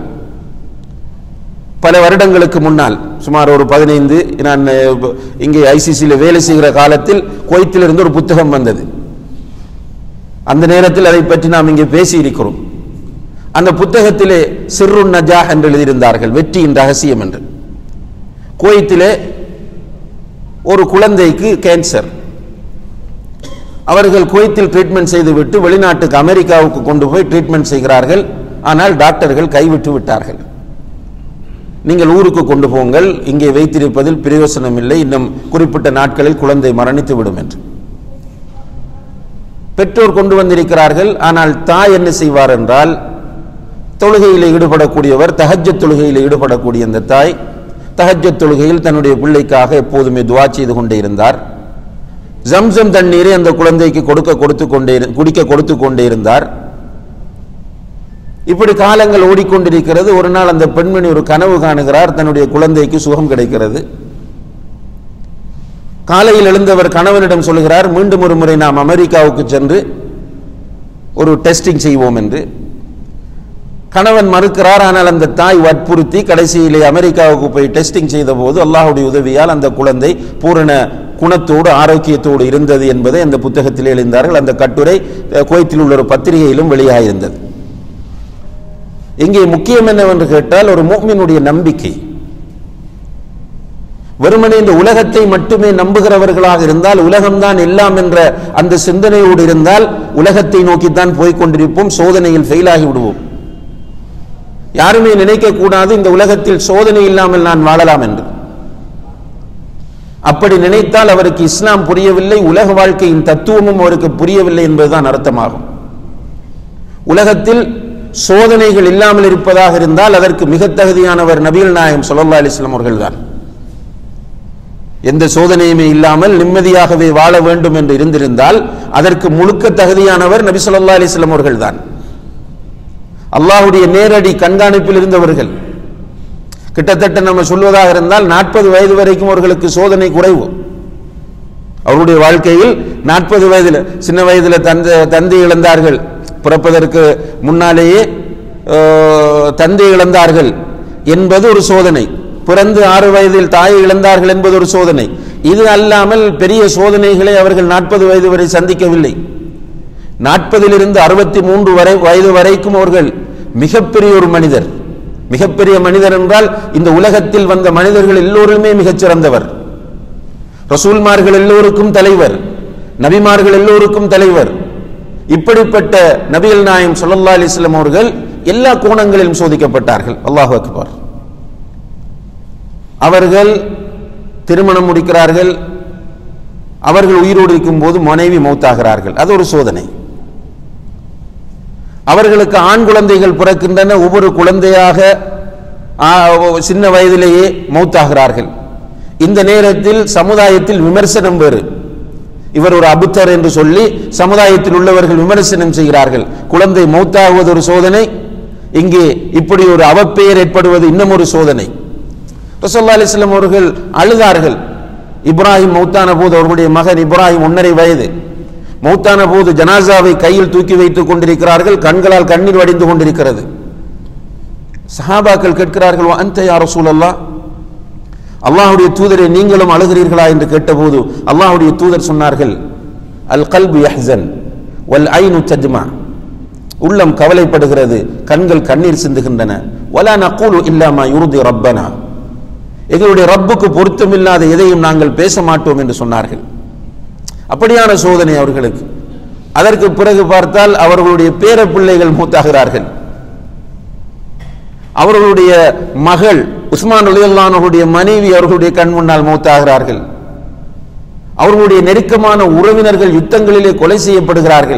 பல வருடங்களுக்கு முன்னால் சுமார் ஒரு பதினைந்து நான் அஹ், இங்கே ஐசிசியில் வேலை செய்கிற காலத்தில் குவைத்திலிருந்து ஒரு புத்தகம் வந்தது அந்த நேரத்தில் அதை பற்றி நாம் இங்கே பேசி இருக்கிறோம் அந்த புத்தகத்திலே சிர்ருன் நஜா என்று எழுதியிருந்தார்கள் வெற்றியின் ரகசியம் என்று குவைத்திலே ஒரு குழந்தைக்கு கேன்சர் அவர்கள் குவைத்தில் ட்ரீட்மெண்ட் செய்துவிட்டு வெளிநாட்டுக்கு அமெரிக்காவுக்கு கொண்டு போய் ட்ரீட்மெண்ட் செய்கிறார்கள் ஆனால் டாக்டர்கள் கைவிட்டு விட்டார்கள் நீங்கள் ஊருக்கு கொண்டு போங்கள் இங்கே வைத்திருப்பதில் பிரயோசனம் இல்லை இன்னும் குறிப்பிட்ட நாட்களில் குழந்தை மரணித்து விடும் என்று பெற்றோர் கொண்டு வந்திருக்கிறார்கள் ஆனால் தாய் என்ன செய்வார் என்றால் தொழுகையில் ஈடுபடக்கூடியவர் தஹஜ்ஜத் தொழுகையில் ஈடுபடக்கூடிய அந்த தாய் தஹஜ்ஜத் தொழுகையில் தன்னுடைய பிள்ளைக்காக எப்போதுமே துவா செய்து கொண்டே இருந்தார் ஜம்சம் தண்ணீரை அந்த குழந்தைக்கு கொடுக்க கொடுத்து கொண்டே இரு- குடிக்க கொடுத்து கொண்டே இருந்தார் இப்படி காலங்கள் ஓடிக்கொண்டிருக்கிறது ஒரு நாள் அந்த பெண்மணி ஒரு கனவு காணுகிறார் தன்னுடைய குழந்தைக்கு சுகம் கிடைக்கிறது காலையில் எழுந்தவர் கணவனிடம் சொல்கிறார் மீண்டும் ஒரு முறை நாம் அமெரிக்காவுக்கு சென்று ஒரு டெஸ்டிங் செய்வோம் என்று கணவன் மறுக்கிறார் ஆனால் அந்த தாய் வற்புறுத்தி கடைசியிலே அமெரிக்காவுக்கு போய் டெஸ்டிங் செய்த போது அல்லாஹ்வுடைய உதவியால் அந்த குழந்தை பூரண குணத்தோடு ஆரோக்கியத்தோடு இருந்தது என்பதை அந்த புத்தகத்தில் எழுந்தார்கள் அந்த கட்டுரை அஹ், குவைத்தில் உள்ள ஒரு பத்திரிகையிலும் வெளியாகியிருந்தது இங்கே முக்கியம் என்னவென்று கேட்டால் ஒரு முஃமினுடைய நம்பிக்கை வெறுமனே இந்த உலகத்தை மட்டுமே நம்புகிறவர்களாக இருந்தால் உலகம்தான் எல்லாம் என்ற அந்த சிந்தனையோடு இருந்தால் உலகத்தை நோக்கித்தான் போய்க் கொண்டிருப்போம் சோதனையில் ஃபெயிலாகி விடுவோம் யாருமே நினைக்க கூடாது இந்த உலகத்தில் சோதனை இல்லாமல் நான் வாழலாம் என்று அப்படி நினைத்தால் அவருக்கு இஸ்லாம் புரியவில்லை உலக வாழ்க்கையின் தத்துவமும் அவருக்கு புரியவில்லை என்பதுதான் அர்த்தமாகும் உலகத்தில் சோதனைகள் இல்லாமல் இருப்பதாக இருந்தால் அதற்கு மிக தகுதியானவர் நபிகள் நாயகம் ஸல்லல்லாஹு அலைஹி வஸல்லம் அவர்கள்தான் எந்த சோதனையுமே இல்லாமல் நிம்மதியாகவே வாழ வேண்டும் என்று இருந்திருந்தால் அதற்கு முழுக்க தகுதியானவர் நபி ஸல்லல்லாஹு அலைஹி வஸல்லம் அவர்கள்தான் அல்லாஹ்வுடைய நேரடி கண்காணிப்பில் இருந்தவர்கள் கிட்டத்தட்ட நம்ம சொல்வதாக இருந்தால் நாற்பது வயது வரைக்கும் அவர்களுக்கு சோதனை குறைவு அவருடைய வாழ்க்கையில் நாற்பது வயதில் சின்ன வயதில் தந்தை தந்தை இழந்தார்கள் பிறப்பதற்கு முன்னாலேயே அஹ், தந்தை இழந்தார்கள் என்பது ஒரு சோதனை பிறந்து ஆறு வயதில் தாயை இழந்தார்கள் என்பது ஒரு சோதனை இது அல்லாமல் பெரிய சோதனைகளை அவர்கள் நாற்பது வயது வரை சந்திக்கவில்லை நாற்பதிலிருந்து அறுபத்தி மூன்று வரை வயது வரைக்கும் அவர்கள் மிகப்பெரிய ஒரு மனிதர் மிகப்பெரிய மனிதர் என்றால் இந்த உலகத்தில் வந்த மனிதர்கள் எல்லோருமே மிகச் சிறந்தவர் ரசூல்மார்கள் எல்லோருக்கும் தலைவர் நபிமார்கள் எல்லோருக்கும் தலைவர் இப்படிப்பட்ட நபிகள் நாயம் ஸல்லல்லாஹு அலைஹி வஸல்லம் அவர்கள் எல்லா கோணங்களிலும் சோதிக்கப்பட்டார்கள் அல்லாஹ் அக்பர் அவர்கள் திருமணம் முடிக்கிறார்கள் அவர்கள் உயிரோடு இருக்கும்போது மனைவி மௌத்தாகிறார்கள் அது ஒரு சோதனை அவர்களுக்கு ஆண் குழந்தைகள் பிறக்கின்றன ஒவ்வொரு குழந்தையாக ஆ, சின்ன வயதிலேயே மௌத்தாகிறார்கள் இந்த நேரத்தில் சமுதாயத்தில் விமர்சனம் வேறு இவர் ஒரு அபுத்தர் என்று சொல்லி சமுதாயத்தில் உள்ளவர்கள் விமர்சனம் செய்கிறார்கள் குழந்தை மௌத்தாகுவது ஒரு சோதனை இங்கே இப்படி ஒரு அவப்பெயர் ஏற்படுவது இன்னும் ஒரு சோதனை ரசல்லா அலிஸ்லாம் அவர்கள் அழுதார்கள் இப்ராஹிம் மௌத்தான போது அவர்களுடைய மகன் இப்ராஹிம் ஒன்றரை வயது மௌத்தான போது ஜனாசாவை கையில் தூக்கி வைத்துக் கொண்டிருக்கிறார்கள் கண்களால் கண்ணீர் வடிந்து கொண்டிருக்கிறது சஹாபாக்கள் கேட்கிறார்கள் அந்த யார் ரசூலல்லா அல்லாஹ்வுடைய தூதரை நீங்களும் அழுகிறீர்களா என்று கேட்டபோது அல்லாஹ்வுடைய தூதர் சொன்னார்கள் அல் கல்பு யஹ்சன் வல் ஐனு தஜ்மா உள்ளம் கவலைப்படுகிறது கண்கள் கண்ணீர் சிந்துகின்றன வலா நக்கூலு இல்லாமா யுருதி ரப்பனா எங்களுடைய ரப்புக்கு பொருத்தமில்லாத எதையும் நாங்கள் பேச மாட்டோம் என்று சொன்னார்கள் அப்படியான சோதனை அவர்களுக்கு அதற்கு பிறகு பார்த்தால் அவர்களுடைய பேர பிள்ளைகள் மூத்தாகிறார்கள் அவர்களுடைய மகள் உஸ்மான் அலியல்லானவருடைய மனைவி அவர்களுடைய கண் முன்னால் மூத்தாகிறார்கள் அவர்களுடைய நெருக்கமான உறவினர்கள் யுத்தங்களிலே கொலை செய்யப்படுகிறார்கள்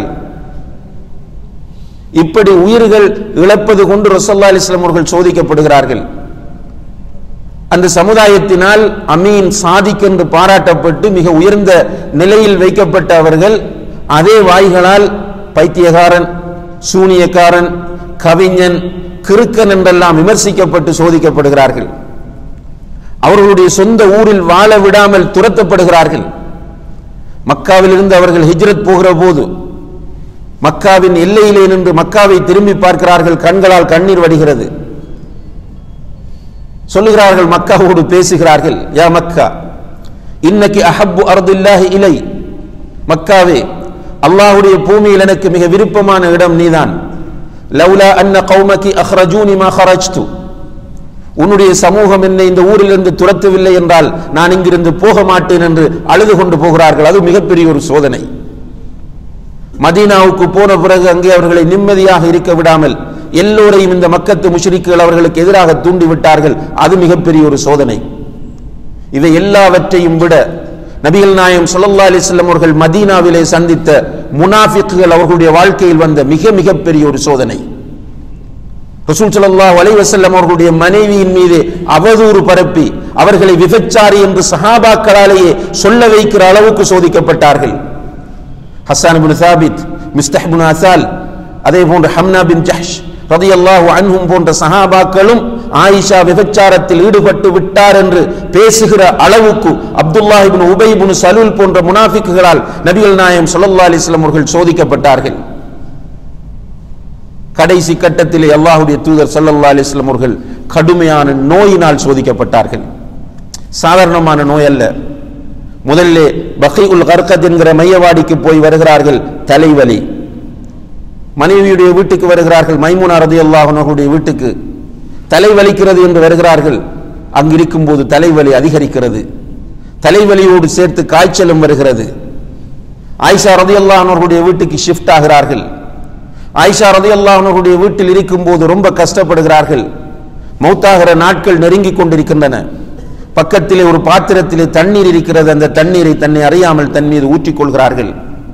இப்படி உயிர்கள் இழப்பது கொண்டு ரசல்லா அலிஸ்லாம் அவர்கள் சோதிக்கப்படுகிறார்கள் அந்த சமுதாயத்தினால் அமீன் சாதிக் என்று பாராட்டப்பட்டு மிக உயர்ந்த நிலையில் வைக்கப்பட்ட அவர்கள் அதே வாய்களால் பைத்தியகாரன் சூனியக்காரன் கவிஞன் கிறுக்கன் என்றெல்லாம் விமர்சிக்கப்பட்டு சோதிக்கப்படுகிறார்கள் அவர்களுடைய சொந்த ஊரில் வாழ விடாமல் துரத்தப்படுகிறார்கள் மக்காவில் இருந்து அவர்கள் ஹிஜ்ரத் போகிற போது மக்காவின் எல்லையிலே நின்று மக்காவை திரும்பி பார்க்கிறார்கள் கண்களால் கண்ணீர் வடிகிறது சொல்லுகிறார்கள் மக்காவோடு பேசுகிறார்கள் யா மக்கா இன்னைக்கு அஹப்பு அர்துல்லாஹி இலை மக்காவே அல்லாஹ்வுடைய பூமியில் எனக்கு மிக விருப்பமான இடம் நீதான் லவ்லா அன்ன கௌமகி அஹ்ரஜூனி மா ஹரஜ்து உன்னுடைய சமூகம் என்னை இந்த ஊரிலிருந்து துரத்தவில்லை என்றால் நான் இங்கிருந்து போக மாட்டேன் என்று அழுது கொண்டு போகிறார்கள் அது மிகப்பெரிய ஒரு சோதனை மதீனாவுக்கு போன பிறகு அங்கே அவர்களை நிம்மதியாக இருக்க விடாமல் எல்லோரையும் இந்த மக்கத்து முஷ்ரிக்குகள் அவர்களுக்கு எதிராக தூண்டி விட்டார்கள் அது மிகப்பெரிய ஒரு சோதனை இவை எல்லாவற்றையும் விட நபிகள் நாயம் ஸல்லல்லாஹு அலைஹி வஸல்லம் அவர்கள் மதீனாவிலே சந்தித்த முனாஃபிக்குகள் அவர்களுடைய வாழ்க்கையில் வந்த மிக மிகப்பெரிய ஒரு சோதனை ரசூல் ஸல்லல்லாஹு அலைஹி வஸல்லம் அவர்களுடைய மனைவியின் மீது அவதூறு பரப்பி அவர்களை விபச்சாரி என்று சஹாபாக்களாலேயே சொல்ல வைக்கிற அளவுக்கு சோதிக்கப்பட்டார்கள் ஹஸ்ஸான் பின் சாபித் மிஸ்தஹ் பின் அசால் அதே போன்று ஹம்னா பின் ஜஹ்ஷ் ரதியல்லாஹு அன்ஹும் போன்ற சஹாபாக்களும் ஆயிஷா விபச்சாரத்தில் ஈடுபட்டு விட்டார் என்று பேசுகிற அளவுக்கு அப்துல்லாஹ் இப்னு உபை இப்னு சலூல் போன்ற முனாஃபிக்குகளால் நபிகள் நாயம் ஸல்லல்லாஹு அலைஹி வஸல்லம் அவர்கள் சோதிக்கப்பட்டார்கள் கடைசி கட்டத்திலே அல்லாஹ்வுடைய தூதர் ஸல்லல்லாஹு அலைஹி வஸல்லம் அவர்கள் கடுமையான நோயினால் சோதிக்கப்பட்டார்கள் சாதாரணமான நோய் அல்ல முதல்ல பகை உல் கர்கத் என்கிற மையவாடிக்கு போய் வருகிறார்கள் தலைவலி மனைவியுடைய வீட்டுக்கு வருகிறார்கள் மைமுனா ரதியல்லாஹு அவர்களுடைய வீட்டுக்கு தலைவலிக்கிறது என்று வருகிறார்கள் அங்கிருக்கும் போது தலைவலி அதிகரிக்கிறது தலைவலியோடு சேர்த்து காய்ச்சலும் வருகிறது ஆயிஷா ரதியல்லாஹு அவர்களுடைய வீட்டுக்கு ஷிஃப்ட் ஆகிறார்கள் ஆயிஷா ரதியல்லாஹு அவர்களுடைய வீட்டில் இருக்கும்போது ரொம்ப கஷ்டப்படுகிறார்கள் மௌத்தாகிற நாட்கள் நெருங்கிக் கொண்டிருக்கின்றன பக்கத்திலே ஒரு பாத்திரத்திலே தண்ணீர் இருக்கிறது அந்த தண்ணீரை தன்னை அறியாமல் தன் மீது ஊற்றிக் கொள்கிறார்கள்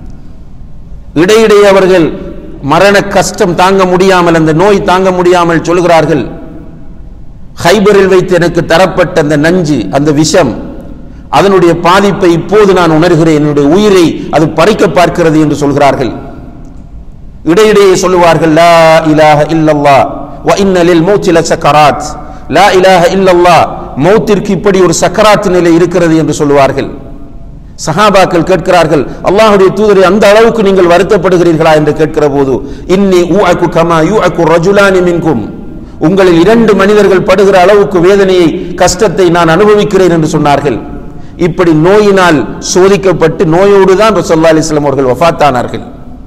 இடையிடையே அவர்கள் மரண கஷ்டம் தாங்க முடியாமல் அந்த நோய் தாங்க முடியாமல் சொல்கிறார்கள் ஹைபரில் வைத்து எனக்கு தரப்பட்ட அந்த நஞ்சு அந்த விஷம் அதனுடைய பாதிப்பை இப்போது நான் உணர்கிறேன் என்னுடைய உயிரை அது பறிக்க பார்க்கிறது என்று சொல்கிறார்கள் இடையிடையே சொல்லுவார்கள் லா இலாஹ இல்லல்லா வ இன்ன லில் மௌத்தி லசக்கராத் லா இலாஹ இல்லல்லா மௌத்திற்கு இப்படி ஒரு சக்கராத் நிலை இருக்கிறது என்று சொல்லுவார்கள் சஹாபாக்கள் கேட்கிறார்கள் அல்லாஹ்வுடைய தூதரை அந்த அளவுக்கு நீங்கள் வருத்தப்படுகிறீர்களா என்று கேட்கிற போது இன்னி ஊஅக்கு கமா யூஅக்கு ரஜுலானி மின்கும் உங்களில் இரண்டு மனிதர்கள் படுகிற அளவுக்கு வேதனையை கஷ்டத்தை நான் அனுபவிக்கிறேன் என்று சொன்னார்கள் இப்படி நோயினால் சோதிக்கப்பட்டு நோயோடு தான் ரசல்லா அலிஸ்லாம் அவர்கள் வஃபாத்தானார்கள்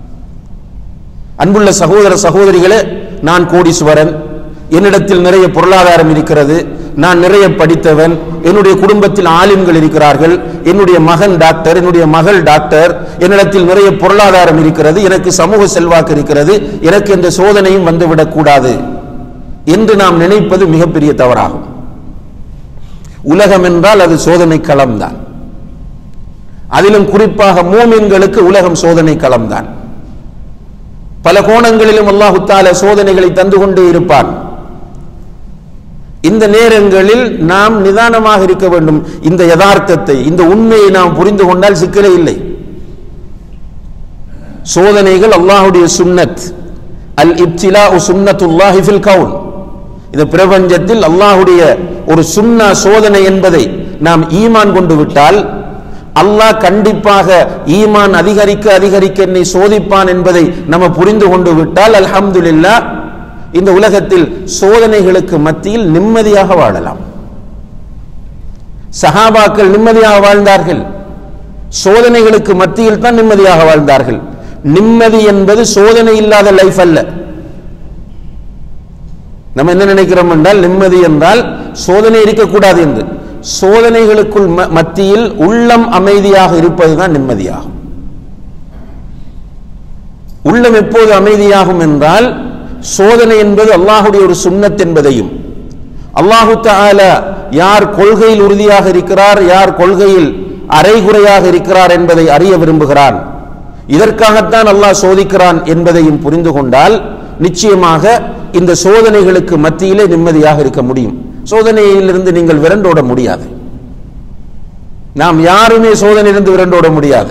அன்புள்ள சகோதர சகோதரிகளே நான் கோடீஸ்வரன் என்னிடத்தில் நிறைய பொருளாதாரம் இருக்கிறது நான் நிறைய படித்தவன் என்னுடைய குடும்பத்தில் ஆலிம்கள் இருக்கிறார்கள் என்னுடைய மகன் டாக்டர் என்னுடைய மகள் டாக்டர் என்னிடத்தில் நிறைய பொருளாதாரம் இருக்கிறது எனக்கு சமூக செல்வாக்கு இருக்கிறது எனக்கு எந்த சோதனையும் வந்துவிடக் கூடாது என்று நாம் நினைப்பது மிகப்பெரிய தவறாகும் உலகம் என்றால் அது சோதனை களம்தான் அதிலும் குறிப்பாக மூமின்களுக்கு உலகம் சோதனை களம்தான் பல கோணங்களிலும் அல்லாஹு தால சோதனைகளை தந்து கொண்டே இருப்பான் இந்த நேரங்களில் நாம் நிதானமாக இருக்க வேண்டும் இந்த யதார்த்தத்தை இந்த உண்மையை நாம் புரிந்து கொண்டால் சிக்கலே இல்லை சோதனைகள் அல்லாஹுடைய சுன்னத் அல் இப்திலா சுன்னத்துல்லாஹி ஃபில் கவுன் இந்த பிரபஞ்சத்தில் அல்லாஹுடைய ஒரு சுன்னா சோதனை என்பதை நாம் ஈமான் கொண்டு விட்டால் அல்லாஹ் கண்டிப்பாக ஈமான் அதிகரிக்க அதிகரிக்க என்னை சோதிப்பான் என்பதை நம்ம புரிந்து கொண்டு விட்டால் அல்ஹம்துலில்லா இந்த உலகத்தில் சோதனைகளுக்கு மத்தியில் நிம்மதியாக வாழலாம் சஹாபாக்கள் நிம்மதியாக வாழ்ந்தார்கள் சோதனைகளுக்கு மத்தியில் தான் நிம்மதியாக வாழ்ந்தார்கள் நிம்மதி என்பது சோதனை இல்லாத லைஃப் அல்ல நம்ம என்ன நினைக்கிறோம் என்றால் நிம்மதி என்றால் சோதனை இருக்கக்கூடாது என்று சோதனைகளுக்குள் ம- மத்தியில் உள்ளம் அமைதியாக இருப்பதுதான் நிம்மதியாகும் உள்ளம் எப்போது அமைதியாகும் என்றால் சோதனை என்பது அல்லாஹுடைய ஒரு சுன்னத் என்பதையும் அல்லாஹு தஆலா யார் கொள்கையில் உறுதியாக இருக்கிறார் யார் கொள்கையில் அரைகுறையாக இருக்கிறார் என்பதை அறிய விரும்புகிறான் இதற்காகத்தான் அல்லாஹ் சோதிக்கிறான் என்பதையும் புரிந்து கொண்டால் நிச்சயமாக இந்த சோதனைகளுக்கு மத்தியிலே நிம்மதியாக இருக்க முடியும் சோதனையிலிருந்து நீங்கள் விரண்டோட முடியாது நாம் யாருமே சோதனையிலிருந்து விரண்டோட முடியாது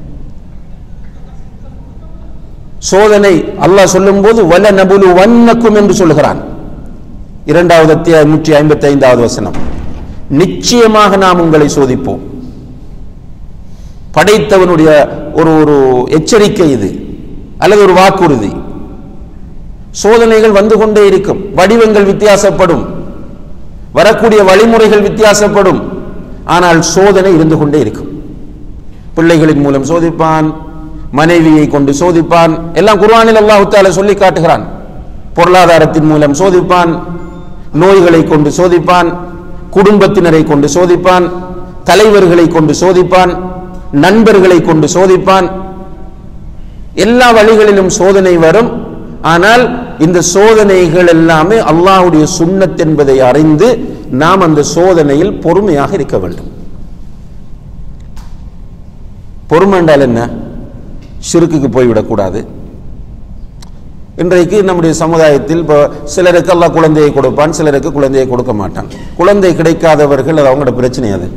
சோதனை அல்லாஹ் சொல்லும்போது வல நபுலு வன்னக்கும் என்று சொல்கிறான் இரண்டாவது அத்தியாயம் நூற்றி ஐம்பத்தி ஐந்தாவது வசனம் நிச்சயமாக நாம் உங்களை சோதிப்போம் படைத்தவனுடைய ஒரு ஒரு எச்சரிக்கை இது அல்லது ஒரு வாக்குறுதி சோதனைகள் வந்து கொண்டே இருக்கும் வடிவங்கள் வித்தியாசப்படும் வரக்கூடிய வழிமுறைகள் வித்தியாசப்படும் ஆனால் சோதனை இருந்து கொண்டே இருக்கும் பிள்ளைகளின் மூலம் சோதிப்பான் மனைவியை கொண்டு சோதிப்பான் எல்லாம் குர்ஆனில் அல்லாஹ் தாலா சொல்லி காட்டுகிறான் பொருளாதாரத்தின் மூலம் சோதிப்பான் நோய்களை கொண்டு சோதிப்பான் குடும்பத்தினரை கொண்டு சோதிப்பான் தலைவர்களை கொண்டு சோதிப்பான் நண்பர்களை கொண்டு சோதிப்பான் எல்லா வழிகளிலும் சோதனை வரும் ஆனால் இந்த சோதனைகள் எல்லாமே அல்லாஹ்வுடைய சுன்னத் என்பதை அறிந்து நாம் அந்த சோதனையில் பொறுமையாக இருக்க வேண்டும் பொறுமை என்றால் என்ன ஷிருக்குக்கு போய்விடக்கூடாது இன்றைக்கு நம்முடைய சமுதாயத்தில் இப்போ சிலருக்கு அல்லாஹ் குழந்தையை கொடுப்பான் சிலருக்கு குழந்தையை கொடுக்க மாட்டான் குழந்தை கிடைக்காதவர்கள் அது அவங்களோட பிரச்சனை அது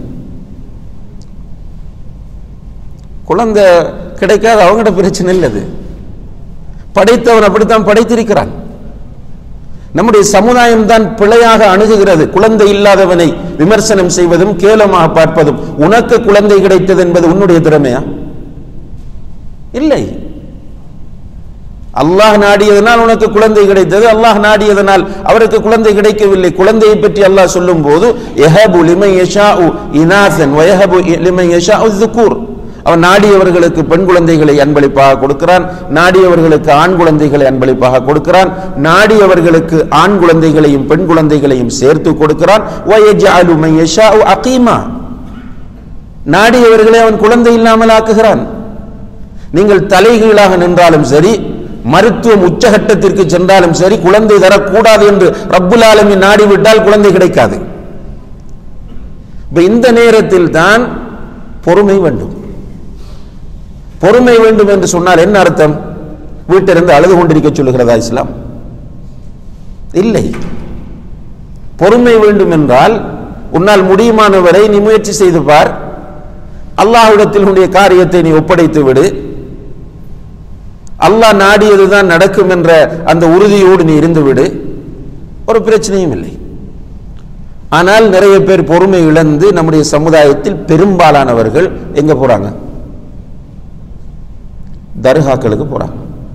குழந்தை கிடைக்காத அவங்களோட பிரச்சனை இல்லை அது படைத்தவன் அப்படித்தான் படைத்திருக்கிறான் நம்முடைய சமுதாயம் தான் பிழையாக அணுகுகிறது குழந்தை இல்லாதவனை விமர்சனம் செய்வதும் கேவலமாக பார்ப்பதும் உனக்கு குழந்தை கிடைத்தது என்பது உன்னுடைய திறமையா இல்லை அல்லாஹ் நாடியதனால் உனக்கு குழந்தை கிடைத்தது அல்லாஹ் நாடியதனால் அவருக்கு குழந்தை கிடைக்கவில்லை குழந்தையை பற்றி அல்லாஹ் சொல்லும் போது எஹபு லிமை யஷாஉ இனாசன் வயஹபு லிமை யஷாஉ ذுகூர் அவன் நாடியவர்களுக்கு பெண் குழந்தைகளை அன்பளிப்பாக கொடுக்கிறான் நாடியவர்களுக்கு ஆண் குழந்தைகளை அன்பளிப்பாக கொடுக்கிறான் நாடியவர்களுக்கு ஆண் குழந்தைகளையும் பெண் குழந்தைகளையும் சேர்த்து கொடுக்கிறான் வயஜஅலு மை யஷாஉ அகீமா நாடியவர்களை அவன் குழந்தை இல்லாமல் ஆக்குகிறான் நீங்கள் தலைகீழாக நின்றாலும் சரி மருத்துவம் உச்சகட்டத்திற்கு சென்றாலும் சரி குழந்தை தரக்கூடாது என்று ரப்புல் ஆலமின் நாடிவிட்டால் குழந்தை கிடைக்காது இப்ப இந்த நேரத்தில் தான் பொறுமை வேண்டும் பொறுமை வேண்டும் என்று சொன்னால் என்ன அர்த்தம் வீட்டிலிருந்து அழுது கொண்டிருக்க சொல்லுகிறதா இஸ்லாம் இல்லை பொறுமை வேண்டும் என்றால் உன்னால் முடியுமானவரை நீ முயற்சி செய்து பார் அல்லாஹ்விடத்தில் உன்னுடைய காரியத்தை நீ ஒப்படைத்து விடு அல்லாஹ் நாடியதுதான் நடக்கும் என்ற அந்த உறுதியோடு நீ இருந்து விடு ஒரு பிரச்சனையும் இல்லை ஆனால் நிறைய பேர் பொறுமை இழந்து நம்முடைய சமுதாயத்தில் பெரும்பாலானவர்கள் எங்க போறாங்க தர்காக்களுக்கு போறாங்க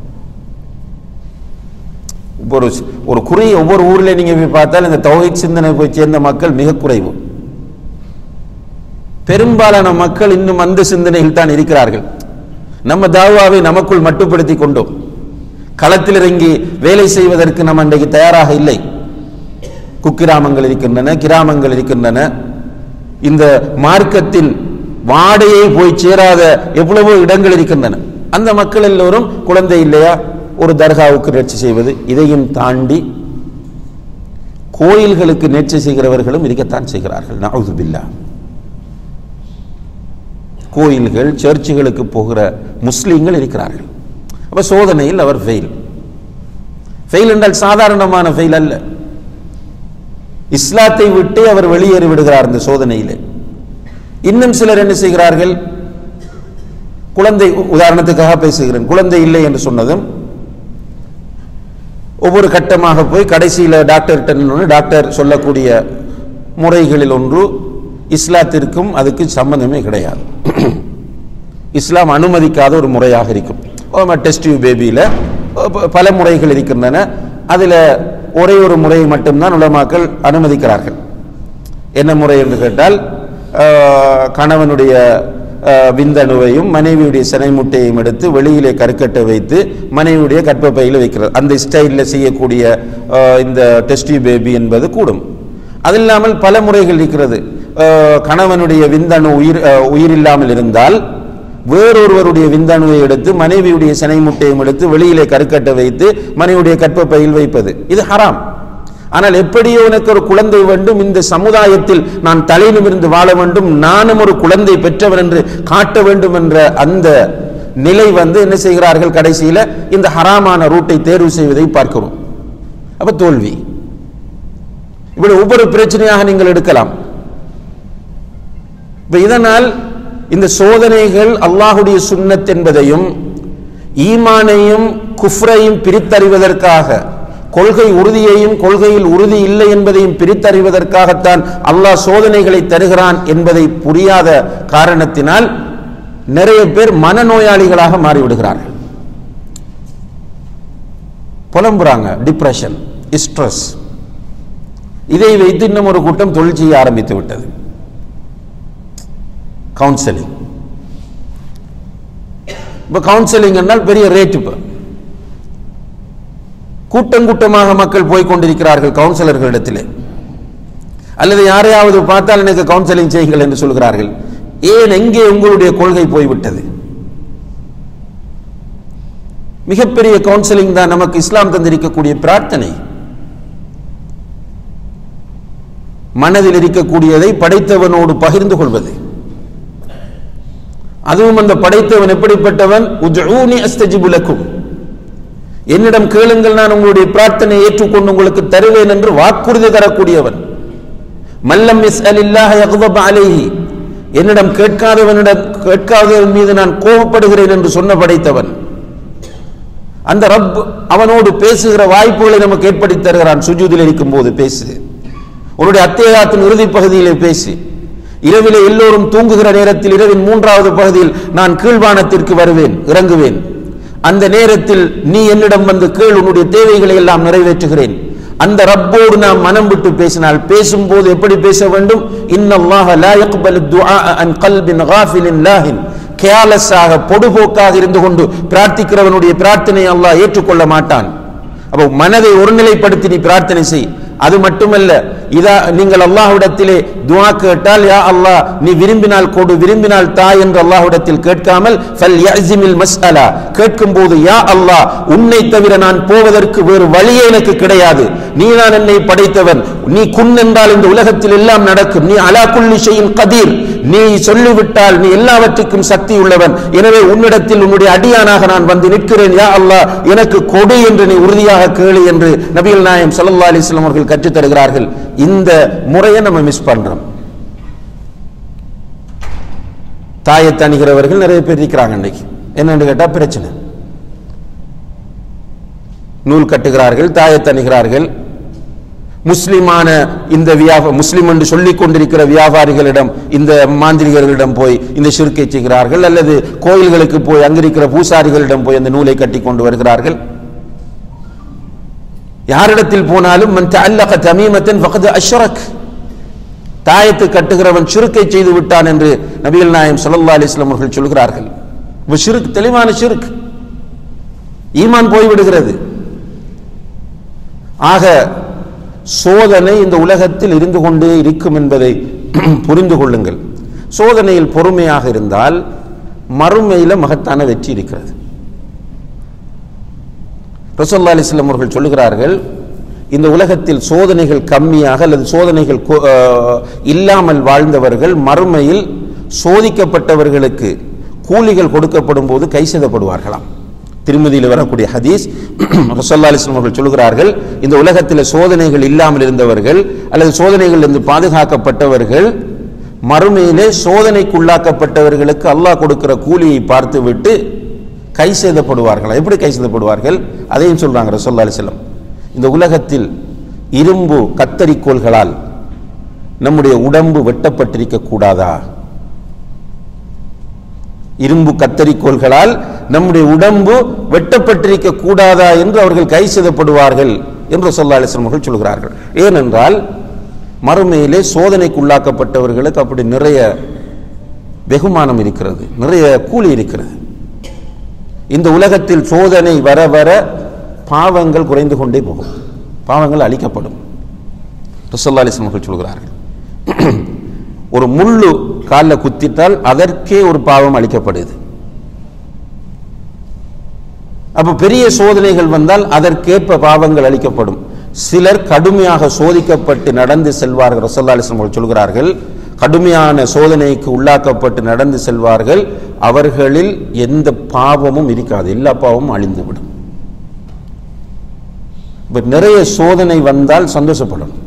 ஒரு ஒரு குறி ஒவ்வொரு ஊர்ல நீங்க போய் பார்த்தால் இந்த தொகை சிந்தனை போய் சேர்ந்த மக்கள் மிக குறைவு பெரும்பாலான மக்கள் இன்னும் அந்த சிந்தனையில் தான் இருக்கிறார்கள் நம்ம தாவாவை நமக்குள் மட்டுப்படுத்தி கொண்டோம் களத்தில் இறங்கி வேலை செய்வதற்கு நம்ம அன்றைக்கு தயாராக இல்லை குக்கிராமங்கள் இருக்கின்றன கிராமங்கள் இருக்கின்றன இந்த மார்க்கத்தின் வாடையை போய் சேராத எவ்வளவோ இடங்கள் இருக்கின்றன அந்த மக்கள் எல்லோரும் குழந்தை இல்லையா ஒரு தர்காவுக்கு நேர்ச்சி செய்வது இதையும் தாண்டி கோயில்களுக்கு நேர்ச்சி செய்கிறவர்களும் இருக்கத்தான் செய்கிறார்கள் நவுது பில்லா கோயில்கள் சர்ச்சுகளுக்கு போகிற முஸ்லீம்கள் இருக்கிறார்கள் அப்ப சோதனையில் அவர் ஃபெயில் ஃபெயில் என்றால் சாதாரணமான ஃபெயில் அல்ல இஸ்லாத்தை விட்டு அவர் வெளியேறி விடுகிறார் இந்த சோதனையிலே இன்னும் சிலர் என்ன செய்கிறார்கள் குழந்தை உதாரணத்துக்காக பேசுகிறேன் குழந்தை இல்லை என்று சொன்னதும் ஒவ்வொரு கட்டமாக போய் கடைசியில் டாக்டர்கிட்ட டாக்டர் சொல்லக்கூடிய முறைகளில் ஒன்று இஸ்லாத்திற்கும் அதுக்கு சம்பந்தமே கிடையாது இஸ்லாம் அனுமதிக்காத ஒரு முறையாக இருக்கும் டெஸ்ட் டியூப் பேபியில் பல முறைகள் இருக்கின்றன அதில் ஒரே ஒரு முறையை மட்டும்தான் உலமாக்கள் அனுமதிக்கிறார்கள் என்ன முறை என்று கேட்டால் ஆஹ், கணவனுடைய ஆஹ், விந்தணுவையும் மனைவியுடைய சினை முட்டையும் எடுத்து வெளியிலே கருக்கட்டை வைத்து மனைவியுடைய கற்பப்பையில் வைக்கிறது அந்த ஸ்டைலில் செய்யக்கூடிய ஆஹ், இந்த டெஸ்டி பேபி என்பது கூடும் அது இல்லாமல் பல முறைகள் இருக்கிறது ஆஹ், கணவனுடைய விந்தணு உயிர் ஆஹ், உயிரில்லாமல் இருந்தால் வேறொருவருடைய விந்தணுவை எடுத்து மனைவியுடைய சினை முட்டையும் எடுத்து வெளியிலே கருக்கட்டை வைத்து மனைவியுடைய கற்பப்பையில் வைப்பது இது ஹராம் ஆனால் எப்படியோ எனக்கு ஒரு குழந்தை வேண்டும் இந்த சமுதாயத்தில் நான் தலை நிமிர்ந்து வாழ வேண்டும் நானும் ஒரு குழந்தை பெற்றவன் என்று காட்ட வேண்டும் என்ற அந்த நிலை வந்து என்ன செய்கிறார்கள் கடைசியில இந்த ஹராமான ரூட்டை தேர்வு செய்வதை பார்க்கிறோம் அப்ப தோல்வி இப்படி ஒவ்வொரு பிரச்சனையாக நீங்கள் எடுக்கலாம் இப்ப இதனால் இந்த சோதனைகள் அல்லாஹுடைய சுன்னத் என்பதையும் ஈமானையும் குஃப்ரையும் பிரித்தறிவதற்காக கொள்கை உறுதியையும் கொள்கையில் உறுதி இல்லை என்பதையும் பிரித்தறிவதற்காகத்தான் அல்லாஹ் சோதனைகளை தருகிறான் என்பதை புரியாத காரணத்தினால் நிறைய பேர் மனநோயாளிகளாக மாறிவிடுகிறார்கள் புலம்புறாங்க டிப்ரெஷன் ஸ்ட்ரெஸ் இதை வைத்து இன்னும் ஒரு கூட்டம் தொழில் செய்ய ஆரம்பித்து விட்டது கவுன்சிலிங் இப்போ கவுன்சிலிங் என்றால் பெரிய ரேட் இப்போ கூட்டம் கூட்டமாக மக்கள் போய் கொண்டிருக்கிறார்கள் கவுன்சிலர்களிடத்திலே அல்லது யாரையாவது பார்த்தால் எனக்கு கவுன்சிலிங் செய்யுங்கள் என்று சொல்கிறார்கள் ஏன் எங்கே உங்களுடைய கொள்கை போய்விட்டது மிகப்பெரிய கவுன்சிலிங் தான் நமக்கு இஸ்லாம் தந்திருக்கக்கூடிய பிரார்த்தனை மனதில் இருக்கக்கூடியதை படைத்தவனோடு பகிர்ந்து கொள்வது அதுவும் அந்த படைத்தவன் எப்படிப்பட்டவன் உஜூனி அஸ்தஜிபுலக்கும் என்னிடம் கேளுங்கள் நான் உங்களுடைய பிரார்த்தனை ஏற்றுக்கொண்டு உங்களுக்கு தருவேன் என்று வாக்குறுதி தரக்கூடியவன் மல்லம் இஸ் அலில்லாஹ் யக்தப் அலைஹி என்னிடம் கேட்காதவனிடம் கேட்காதவன் மீது நான் கோபப்படுகிறேன் என்று சொன்ன படைத்தவன் அந்த ரப் அவனோடு பேசுகிற வாய்ப்புகளை நமக்கு ஏற்படுத்தி தருகிறான் சுஜூதில் இருக்கும் போது பேசு உன்னுடைய அத்தியாயத்தின் இறுதி பகுதியிலே பேசி இரவிலே எல்லோரும் தூங்குகிற நேரத்தில் இரவின் மூன்றாவது பகுதியில் நான் கீழ்வானத்திற்கு வருவேன் இறங்குவேன் அந்த நேரத்தில் நீ என்னிடம் வந்து கேள் உன்னுடைய தேவைகளை எல்லாம் நிறைவேற்றுகிறேன் அந்த ரப்போடு நாம் மனம் விட்டு பேசினால் பேசும்போது எப்படி பேச வேண்டும் இன்னல்லாஹ லா யக்பலு துஆ அன் கல்பின் காஃபிலின் லாஹின் கேலஸாக பொடுபோக்காக இருந்து கொண்டு பிரார்த்திக்கிறவனுடைய பிரார்த்தனை அல்லாஹ் ஏற்றுக்கொள்ள மாட்டான் அப்போ மனதை ஒருநிலைப்படுத்தி நீ பிரார்த்தனை செய் அது மட்டுமல்ல இதா நீங்கள் அல்லாஹ்விடத்திலே துஆ கேட்டால் யா அல்லாஹ் நீ விரும்பினால் கொடு விரும்பினால் தா என்று அல்லாஹ்விடத்தில் கேட்காமல் ஃபல் யஸிமில் மஸ்அலா கேட்கும் போது யா அல்லாஹ் உன்னை தவிர நான் போவதற்கு வேறு வழியே எனக்கு கிடையாது நீ தான் என்னை படைத்தவன் நீ குன் என்றால் இந்த உலகத்தில் எல்லாம் நடக்கும் நீ அலா குல்லி ஷைஇன் கதீர் நீ சொல்லிவிட்டால் நீ எல்லாவற்றுக்கும் சக்தி உள்ளவன் எனவே உன்னிடத்தில் உன்னுடைய அடியானாக நான் வந்து நிற்கிறேன் யா அல்லாஹ் எனக்கு கொடு என்று நீ உறுதியாக கேளு என்று நபிகள் நாயம் ஸல்லல்லாஹு அலைஹி வஸல்லம் அவர்கள் கற்றுத் தருகிறார்கள் இந்த முறையை நம்ம மிஸ் பண்றோம் தாயத்தை அணிகிறவர்கள் நிறைய பேர் இருக்கிறாங்க இன்னைக்கு என்னன்னு கேட்டா பிரச்சனை நூல் கட்டுகிறார்கள் தாயத்தை அணிகிறார்கள் முஸ்லிமான இந்த வியாப முஸ்லிம் என்று சொல்லிக் கொண்டிருக்கிற வியாபாரிகளிடம் இந்த மாந்திரிகர்களிடம் போய் இந்த சிறுக்கை செய்கிறார்கள் அல்லது கோயில்களுக்கு போய் அங்கிருக்கிற பூசாரிகளிடம் போய் அந்த நூலை கட்டி கொண்டு வருகிறார்கள் யாரிடத்தில் போனாலும் மன் தஅல்லக தமீமத்தன் ஃபகத் அஷ்ரக் தாயத்து கட்டுகிறவன் சிறுக்கை செய்து விட்டான் என்று நபிகள் நாயம் ஸல்லல்லாஹு அலைஹி வஸல்லம் அவர்கள் சொல்கிறார்கள் இப்ப ஷிர்க் தெளிவான ஷிர்க் ஈமான் போய்விடுகிறது ஆக சோதனை இந்த உலகத்தில் இருந்து கொண்டே இருக்கும் என்பதை புரிந்து கொள்ளுங்கள் சோதனையில் பொறுமையாக இருந்தால் மறுமையில மகத்தான வெற்றி இருக்கிறது ரசோல்லா அலிஸ்லாம் அவர்கள் சொல்லுகிறார்கள் இந்த உலகத்தில் சோதனைகள் கம்மியாக அல்லது சோதனைகள் கொ- அஹ், இல்லாமல் வாழ்ந்தவர்கள் மறுமையில் சோதிக்கப்பட்டவர்களுக்கு கூலிகள் கொடுக்கப்படும் போது கை செய்தப்படுவார்களாம் திருமதியில் வரக்கூடிய ஹதீஸ் ரசோல்லா அலிஸ்லாம் அவர்கள் சொல்கிறார்கள் இந்த உலகத்தில் சோதனைகள் இல்லாமல் இருந்தவர்கள் அல்லது சோதனைகளிலிருந்து பாதுகாக்கப்பட்டவர்கள் மறுமையிலே சோதனைக்குள்ளாக்கப்பட்டவர்களுக்கு அல்லாஹ் கொடுக்கிற கூலியை பார்த்துவிட்டு கை செய்தப்படுவார்கள் எப்படி கை செய்தப்படுவார்கள் அதையும் சொல்றாங்க ரசோல்லா அலிஸ்லாம் இந்த உலகத்தில் இரும்பு கத்தரிக்கோள்களால் நம்முடைய உடம்பு வெட்டப்பட்டிருக்க கூடாதா இரும்பு கத்தரிக்கோள்களால் நம்முடைய உடம்பு வெட்டப்பட்டிருக்க கூடாதா என்று அவர்கள் கை செய்தப்படுவார்கள் என்று சொல்லா அலிஸ்லாம் அவர்கள் சொல்கிறார்கள் ஏனென்றால் மறுமையிலே சோதனைக்குள்ளாக்கப்பட்டவர்களுக்கு அப்படி நிறைய வெகுமானம் இருக்கிறது நிறைய கூலி இருக்கிறது இந்த உலகத்தில் சோதனை வர வர பாவங்கள் குறைந்து கொண்டே போகும் பாவங்கள் அழிக்கப்படும் ரசல்லா அலிஸ்லாம் அவர்கள் சொல்கிறார்கள் ஒரு முள்ளு காலில் குத்திட்டால் அதற்கே ஒரு பாவம் அளிக்கப்படுது அப்ப பெரிய சோதனைகள் வந்தால் அதற்கேற்ப பாவங்கள் அளிக்கப்படும் சிலர் கடுமையாக சோதிக்கப்பட்டு நடந்து செல்வார்கள் ரசல்லா அலிஸ்லாம் அவர்கள் சொல்கிறார்கள் கடுமையான சோதனைக்கு உள்ளாக்கப்பட்டு நடந்து செல்வார்கள் அவர்களில் எந்த பாவமும் இருக்காது எல்லா பாவமும் அழிந்துவிடும் இப்ப நிறைய சோதனை வந்தால் சந்தோஷப்படணும்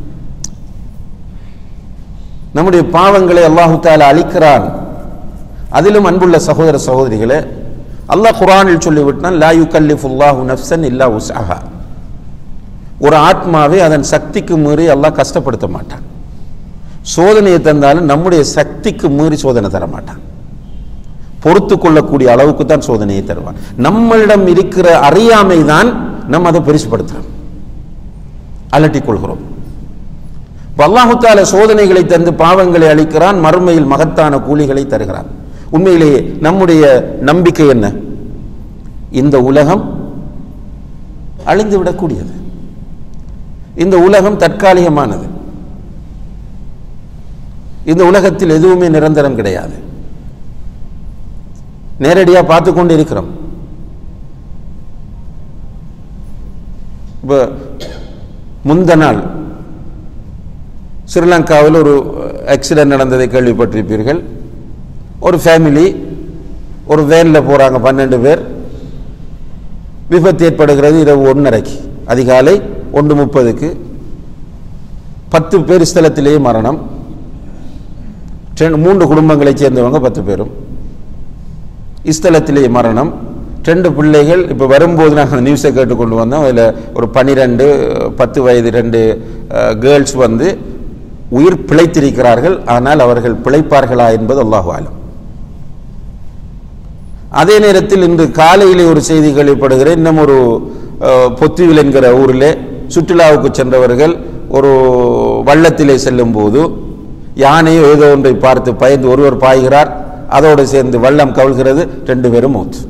நம்முடைய பாவங்களை அல்லாஹு தாலா அழிக்கிறான் அதிலும் அன்புள்ள சகோதர சகோதரிகளே அல்லாஹ் குரானில் சொல்லிவிட்டான் லா யுகல்லிஃபுல்லாஹு நஃப்சன் இல்லா உஸ்அஹா ஒரு ஆத்மாவை அதன் சக்திக்கு மீறி அல்லாஹ் கஷ்டப்படுத்த மாட்டான் சோதனையை தந்தாலும் நம்முடைய சக்திக்கு மீறி சோதனை தர மாட்டான் பொறுத்து கொள்ளக்கூடிய அளவுக்கு தான் சோதனையை தருவான் நம்மளிடம் இருக்கிற அறியாமை தான் நம்ம அதை பெருசுப்படுத்துறோம் அலட்டிக் கொள்கிறோம் அல்லாஹுத்தால சோதனைகளை தந்து பாவங்களை அளிக்கிறான் மறுமையில் மகத்தான கூலிகளை தருகிறான் உண்மையிலேயே நம்முடைய நம்பிக்கை என்ன இந்த உலகம் அழிந்து விடக்கூடியது இந்த உலகம் தற்காலிகமானது இந்த உலகத்தில் எதுவுமே நிரந்தரம் கிடையாது நேரடியாக பார்த்து கொண்டு இருக்கிறோம் இப்போ முந்த நாள் ஸ்ரீலங்காவில் ஒரு ஆக்சிடென்ட் நடந்ததை கேள்விப்பட்டிருப்பீர்கள் ஒரு ஃபேமிலி ஒரு வேனில் போகிறாங்க பன்னெண்டு பேர் விபத்து ஏற்படுகிறது இரவு ஒன்றரைக்கு அதிகாலை ஒன்று முப்பதுக்கு பத்து பேர் ஸ்தலத்திலேயே மரணம் ரெண்டு மூன்று குடும்பங்களைச் சேர்ந்தவங்க பத்து பேரும் இஸ்தலத்திலேயே மரணம் ரெண்டு பிள்ளைகள் இப்போ வரும்போது நாங்கள் நியூஸை கேட்டுக்கொண்டு வந்தோம் அதில் ஒரு பன்னிரெண்டு பத்து வயது ரெண்டு கேர்ள்ஸ் வந்து உயிர் பிழைத்திருக்கிறார்கள் ஆனால் அவர்கள் பிழைப்பார்களா என்பது அல்லாஹு ஆலம் அதே நேரத்தில் இன்று காலையிலே ஒரு செய்தி கேள்விப்படுகிறேன் இன்னும் ஒரு பொத்துவில் என்கிற ஊரில் சுற்றுலாவுக்கு சென்றவர்கள் ஒரு வள்ளத்திலே செல்லும் போது யானையோ ஏதோ ஒன்றை பார்த்து பயந்து ஒருவர் பாய்கிறார் அதோடு சேர்ந்து வள்ளம் கவிழ்கிறது ரெண்டு பேரும் மூத்து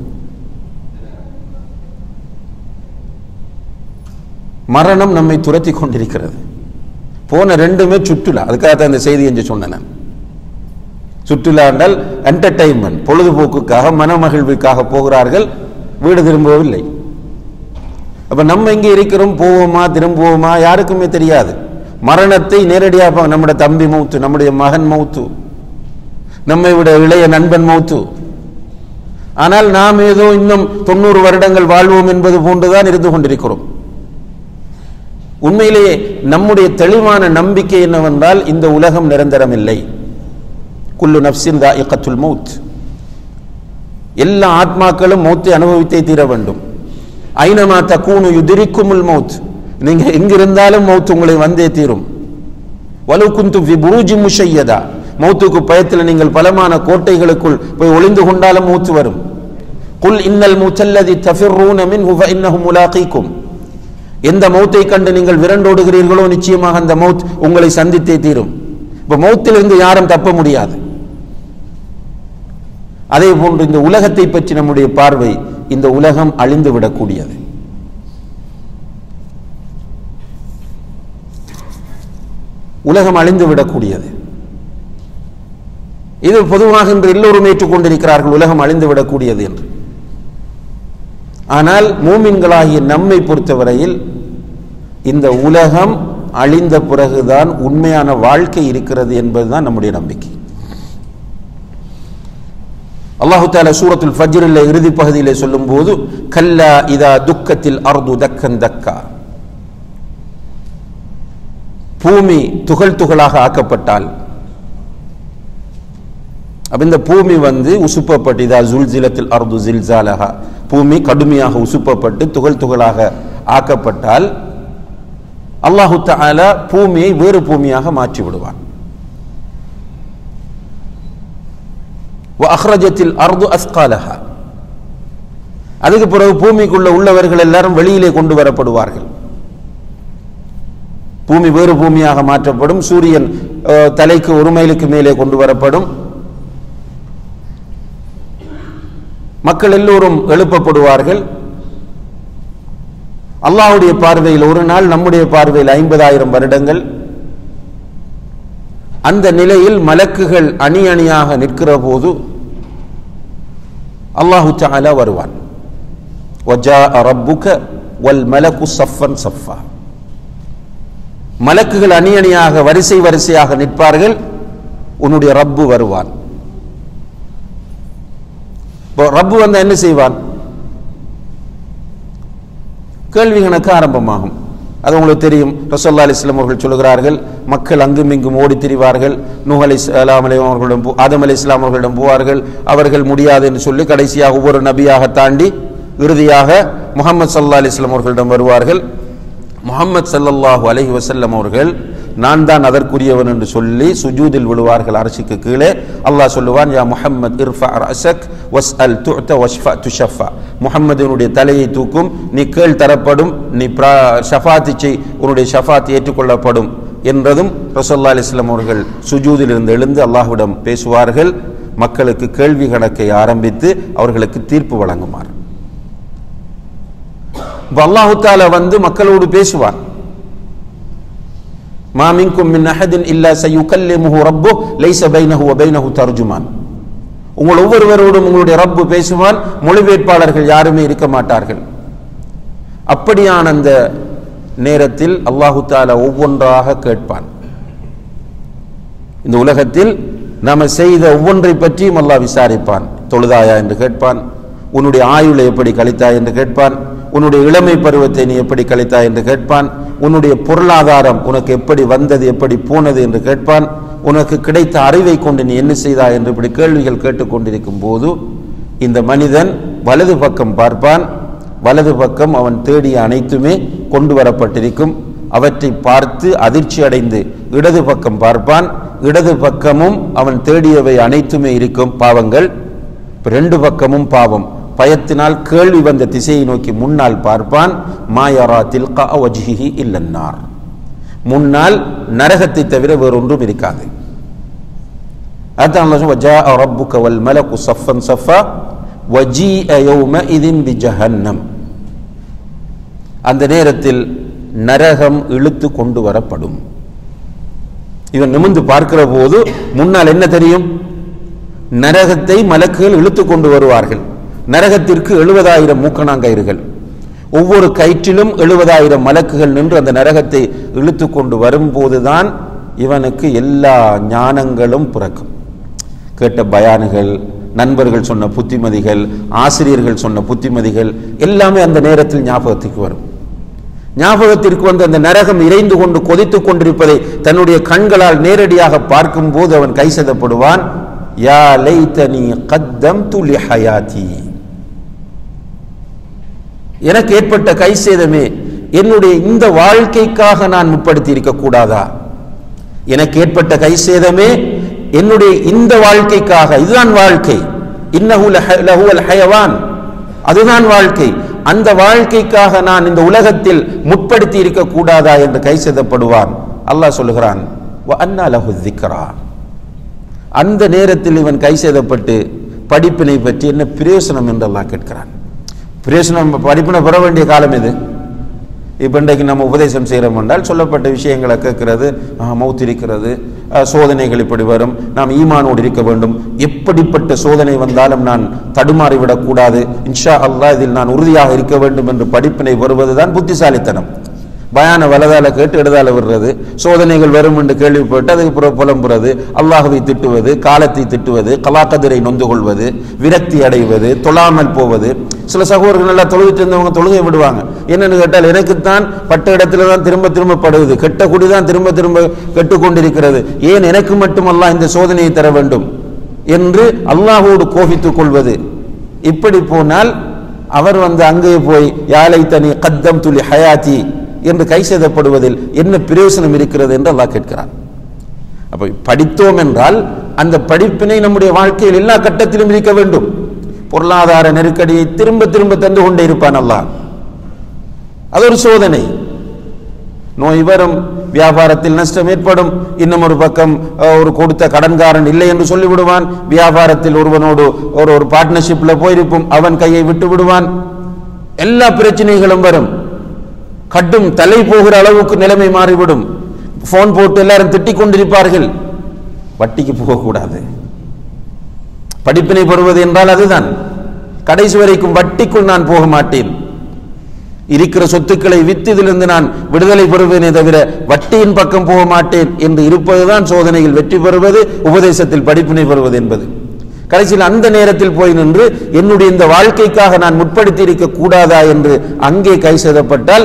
மரணம் நம்மை துரத்தி கொண்டிருக்கிறது போன ரெண்டுமே சுற்றுலா அதுக்காக தான் இந்த செய்தி என்று சொன்னேன் நான் சுற்றுலா என்றால் என்டர்டைன்மெண்ட் பொழுதுபோக்குக்காக மனமகிழ்வுக்காக போகிறார்கள் வீடு திரும்பவில்லை அப்ப நம்ம இங்கே இருக்கிறோம் போவோமா திரும்புவோமா யாருக்குமே தெரியாது மரணத்தை நேரடியாக நம்முடைய தம்பி மௌத்து நம்முடைய மகன் மௌத்து நம்மை விட இளைய நண்பன் மௌத்து ஆனால் நாம் ஏதோ இன்னும் தொண்ணூறு வருடங்கள் வாழ்வோம் என்பது போன்றுதான் இருந்து கொண்டிருக்கிறோம் உண்மையிலேயே நம்முடைய தெளிவான நம்பிக்கை என்னவென்றால் இந்த உலகம் நிரந்தரம் இல்லை குல்லு நப்சின் தாயிகத்துல் மௌத் எல்லா ஆத்மாக்களும் மௌத்தை அனுபவித்தே தீர வேண்டும் ஐனமா தக்கூனு யுதிரிக்குமுல் மௌத் நீங்க எங்கிருந்தாலும் மௌத் உங்களை வந்தே தீரும் வலு குந்து ஃபி புரூஜி முஷையதா மௌத்துக்கு பயத்தில் நீங்கள் பலமான கோட்டைகளுக்குள் போய் ஒளிந்து கொண்டாலும் மூத்து வரும் குல் இன்னல் மூச்சல்லதி தஃபிர்ரூன மின்ஹு ஃபஇன்னஹு முலாகீக்கும் எந்த மௌத்தை கண்டு நீங்கள் விரண்டோடுகிறீர்களோ நிச்சயமாக அந்த மௌத் உங்களை சந்தித்தே தீரும் இப்ப மௌத்திலிருந்து யாரும் தப்ப முடியாது அதே போன்று இந்த உலகத்தை பற்றி நம்முடைய பார்வை இந்த உலகம் அழிந்து விடக்கூடியது உலகம் அழிந்து விடக்கூடியது இது பொதுவாக இன்று எல்லோரும் ஏற்றுக்கொண்டிருக்கிறார்கள் உலகம் அழிந்து விடக்கூடியது என்று ஆனால் மூமின்களாகிய நம்மை பொறுத்தவரையில் இந்த உலகம் அழிந்த பிறகுதான் உண்மையான வாழ்க்கை இருக்கிறது என்பதுதான் நம்முடைய நம்பிக்கை அல்லாஹு தாலா சூரத்துல் ஃபஜ்ரில் இறுதி பகுதியிலே சொல்லும்போது கல்லா இதா துக்கத்தில் அர்து தக்கன் தக்கா பூமி துகள் துகளாக ஆக்கப்பட்டால் அப்ப இந்த பூமி வந்து உசுப்பப்பட்டு இதா ஜுல்ஜிலத்தில் அர்து ஜில்ஜாலஹா பூமி கடுமையாக உசுப்பப்பட்டு துகள் துகளாக ஆக்கப்பட்டால் அல்லாஹு தாலா பூமியை வேறு பூமியாக மாற்றி விடுவான் அஹ்ரஜத்தில் அர்து அஸ்காலஹா அதுக்கு பிறகு பூமிக்குள்ள உள்ளவர்கள் எல்லாரும் வெளியிலே கொண்டு வரப்படுவார்கள் பூமி வேறு பூமியாக மாற்றப்படும் சூரியன் தலைக்கு ஒரு மைலுக்கு மேலே கொண்டு வரப்படும் மக்கள் எல்லோரும் எழுப்பப்படுவார்கள் அல்லாஹுடைய பார்வையில் ஒரு நாள் நம்முடைய பார்வையில் ஐம்பதாயிரம் வருடங்கள் அந்த நிலையில் மலக்குகள் அணி அணியாக நிற்கிற போது அல்லாஹு தாலா வருவான் ரப்புக வல் மலக்கு சஃபன் சஃபா மலக்குகள் அணி அணியாக வரிசை வரிசையாக நிற்பார்கள் உன்னுடைய ரப்பு வருவான் இப்போ ரப்பு வந்தா என்ன செய்வான் கேள்வி கணக்கு ஆரம்பமாகும் அது உங்களுக்கு தெரியும் ரசோல்லா அலிஸ்லாம் அவர்கள் சொல்கிறார்கள் மக்கள் அங்கும் இங்கும் ஓடி திரிவார்கள் நூஹ் அலி இஸ்லாம் அலி அவர்களிடம் போ- ஆதம் அலி இஸ்லாம் அவர்களிடம் போவார்கள் அவர்கள் முடியாது என்று சொல்லி கடைசியாக ஒவ்வொரு நபியாக தாண்டி இறுதியாக முகமது சல்லா அலிஸ்லாம் அவர்களிடம் வருவார்கள் முகமது ஸல்லல்லாஹு அலைஹி வஸல்லம் அவர்கள் நான் தான் அதற்குரியவன் என்று சொல்லி சுஜூதில் விழுவார்கள் அரசுக்கு கீழே அல்லாஹ் சொல்லுவான் யா முஹம்மத் இர்ஃபா ரஅஸக் வஸ்அல் துஅத வஷ்ஃபா துஷஃபா முஹம்மதினுடைய தலையை தூக்கும் நீ கேள் தரப்படும் நீ பிரா- ஷஃபாத்தி செய் உன்னுடைய ஷஃபாத் ஏற்றுக்கொள்ளப்படும் என்றதும் ரசூலுல்லாஹி அலைஹி வஸல்லம் அவர்கள் சுஜூதில் இருந்து எழுந்து அல்லாஹ்விடம் பேசுவார்கள் மக்களுக்கு கேள்வி கணக்கை ஆரம்பித்து அவர்களுக்கு தீர்ப்பு வழங்குமாறு இப்ப அல்லாஹு தாலா வந்து மக்களோடு பேசுவார் மா மின்கும் மின் அஹதின் இல்லா சயுகல்லிமுஹு ரப்பு லைஸ பைனஹு வ பைனஹு தர்ஜுமான் உங்கள் ஒவ்வொருவரோடும் உங்களுடைய ரப்பு பேசுவான் மொழிபெயர்ப்பாளர்கள் யாருமே இருக்க மாட்டார்கள் அப்படியான அந்த நேரத்தில் அல்லாஹு தாலா ஒவ்வொன்றாக கேட்பான் இந்த உலகத்தில் நாம செய்த ஒவ்வொன்றை பற்றியும் அல்லாஹ் விசாரிப்பான் தொழுதாயா என்று கேட்பான் உன்னுடைய ஆயுளை எப்படி கழித்தாய் என்று கேட்பான் உன்னுடைய இளமை பருவத்தை நீ எப்படி கழித்தாய் என்று கேட்பான் உன்னுடைய பொருளாதாரம் உனக்கு எப்படி வந்தது எப்படி போனது என்று கேட்பான் உனக்கு கிடைத்த அறிவை கொண்டு நீ என்ன செய்தாய் என்று இப்படி கேள்விகள் கேட்டுக்கொண்டிருக்கும் போது இந்த மனிதன் வலது பக்கம் பார்ப்பான் வலது பக்கம் அவன் தேடிய அனைத்துமே கொண்டு வரப்பட்டிருக்கும் அவற்றை பார்த்து அதிர்ச்சி அடைந்து இடது பக்கம் பார்ப்பான் இடது பக்கமும் அவன் தேடியவை அனைத்துமே இருக்கும் பாவங்கள் இப்ப ரெண்டு பக்கமும் பாவம் பயத்தினால் கேள்வி வந்த திசையை நோக்கி முன்னால் பார்ப்பான் மாயரா தில்கா வஜ்ஹிஹி இல்லன்னார் முன்னால் நரகத்தை தவிர வேறொன்றும் இருக்காது அதான் அல்லாஹ் சொல்லுவான், "வஜாஅ ரப்புக வல் மலக்கு சஃபன் சஃபா வஜீஅ யௌமஇதின் பிஜஹன்னம்." அந்த நேரத்தில் நரகம் இழுத்து கொண்டு வரப்படும் இவன் நிமிர்ந்து பார்க்கிற போது முன்னால் என்ன தெரியும் நரகத்தை மலக்குகள் இழுத்து கொண்டு வருவார்கள் நரகத்திற்கு எழுபதாயிரம் மூக்கணாங்கயிறுகள் ஒவ்வொரு கயிற்றிலும் எழுபதாயிரம் மலக்குகள் நின்று அந்த நரகத்தை இழுத்து கொண்டு வரும்போதுதான் இவனுக்கு எல்லா ஞானங்களும் பிறக்கும் கேட்ட பயானுகள் நண்பர்கள் சொன்ன புத்திமதிகள் ஆசிரியர்கள் சொன்ன புத்திமதிகள் எல்லாமே அந்த நேரத்தில் ஞாபகத்துக்கு வரும் ஞாபகத்திற்கு வந்து அந்த நரகம் இறைந்து கொண்டு கொதித்துக் கொண்டிருப்பதை தன்னுடைய கண்களால் நேரடியாக பார்க்கும்போது அவன் கைசதப்படுவான் யா லைத்தனி கத்தம்து லிஹயாதி எனக்கு ஏற்பட்ட கை சேதமே என்னுடைய இந்த வாழ்க்கைக்காக நான் முற்படுத்தி இருக்க கூடாதா எனக்கு ஏற்பட்ட கை சேதமே என்னுடைய இந்த வாழ்க்கைக்காக இதுதான் வாழ்க்கை இன்னஹு லஹ- லஹுவல் ஹயவான் அதுதான் வாழ்க்கை அந்த வாழ்க்கைக்காக நான் இந்த உலகத்தில் முற்படுத்தி இருக்க கூடாதா என்று கை செய்தப்படுவான் அல்லாஹ் சொல்லுகிறான் "வ அன்னா லஹு திக்ரா." அந்த நேரத்தில் இவன் கை செய்தப்பட்டு படிப்பினை பற்றி என்ன பிரயோசனம் என்று அல்லாஹ் கேட்கிறான் பிரயோசனம் படிப்பினை பெற வேண்டிய காலம் இது இப்போ இன்றைக்கு நம்ம உபதேசம் செய்கிறோம் என்றால் சொல்லப்பட்ட விஷயங்களை கேட்கிறது ஆ, மௌத் இருக்கிறது ஆ, சோதனைகள் இப்படி வரும் நாம் ஈமானோடு இருக்க வேண்டும் எப்படிப்பட்ட சோதனை வந்தாலும் நான் தடுமாறி விடக்கூடாது இன்ஷா அல்லாஹ் இதில் நான் உறுதியாக இருக்க வேண்டும் என்று படிப்பினை வருவதுதான் புத்திசாலித்தனம் பயான வலதால கேட்டு இடதால விடுறது சோதனைகள் வரும் என்று கேள்விப்பட்டு அதுக்கு பிறகு புலம்புறது அல்லாஹுவை திட்டுவது காலத்தை திட்டுவது கலாக்கதிரை நொந்து கொள்வது விரக்தி அடைவது தொழாமல் போவது சில சகோதரர்கள் நல்லா தொழுவிட்டு இருந்தவங்க தொழுகை விடுவாங்க என்னன்னு கேட்டால் எனக்குத்தான் பட்ட இடத்துல தான் திரும்ப திரும்ப படுவது கெட்ட குடி தான் திரும்ப திரும்ப கெட்டுக்கொண்டிருக்கிறது ஏன் எனக்கு மட்டும் அல்லாஹ் இந்த சோதனையை தர வேண்டும் என்று அல்லாஹோடு கோபித்துக் கொள்வது இப்படி போனால் அவர் வந்து அங்கே போய் யாலை தனி கத்தம் துளி ஹயாத்தி என்று கை செய்தப்படுவதில் என்ன பிரயோசனம் இருக்கிறது என்று அல்லாஹ் கேட்கிறார் அப்ப படித்தோம் என்றால் அந்த படிப்பினை நம்முடைய வாழ்க்கையில் எல்லா கட்டத்திலும் இருக்க வேண்டும் பொருளாதார நெருக்கடியை திரும்ப திரும்ப தந்து கொண்டே இருப்பான் அல்லாஹ் அது ஒரு சோதனை நோய் வரும் வியாபாரத்தில் நஷ்டம் ஏற்படும் இன்னும் ஒரு பக்கம் அஹ், ஒரு கொடுத்த கடன்காரன் இல்லை என்று சொல்லிவிடுவான் வியாபாரத்தில் ஒருவனோடு ஒரு ஒரு பார்ட்னர்ஷிப்ல போயிருப்போம் அவன் கையை விட்டு விடுவான் எல்லா பிரச்சனைகளும் வரும் கட்டும் தலை போகிற அளவுக்கு நிலைமை மாறிவிடும் போன் போட்டு எல்லாரும் திட்டிக் கொண்டிருப்பார்கள் வட்டிக்கு போகக்கூடாது படிப்பினை பெறுவது என்றால் அதுதான் கடைசி வரைக்கும் வட்டிக்குள் நான் போக மாட்டேன் இருக்கிற சொத்துக்களை வித்து இதிலிருந்து நான் விடுதலை பெறுவேனே தவிர வட்டியின் பக்கம் போக மாட்டேன் என்று இருப்பதுதான் சோதனையில் வெற்றி பெறுவது உபதேசத்தில் படிப்பினை பெறுவது என்பது கடைசியில் அந்த நேரத்தில் போய் நின்று என்னுடைய இந்த வாழ்க்கைக்காக நான் முற்படுத்தி இருக்க கூடாதா என்று அங்கே கை செய்தப்பட்டால்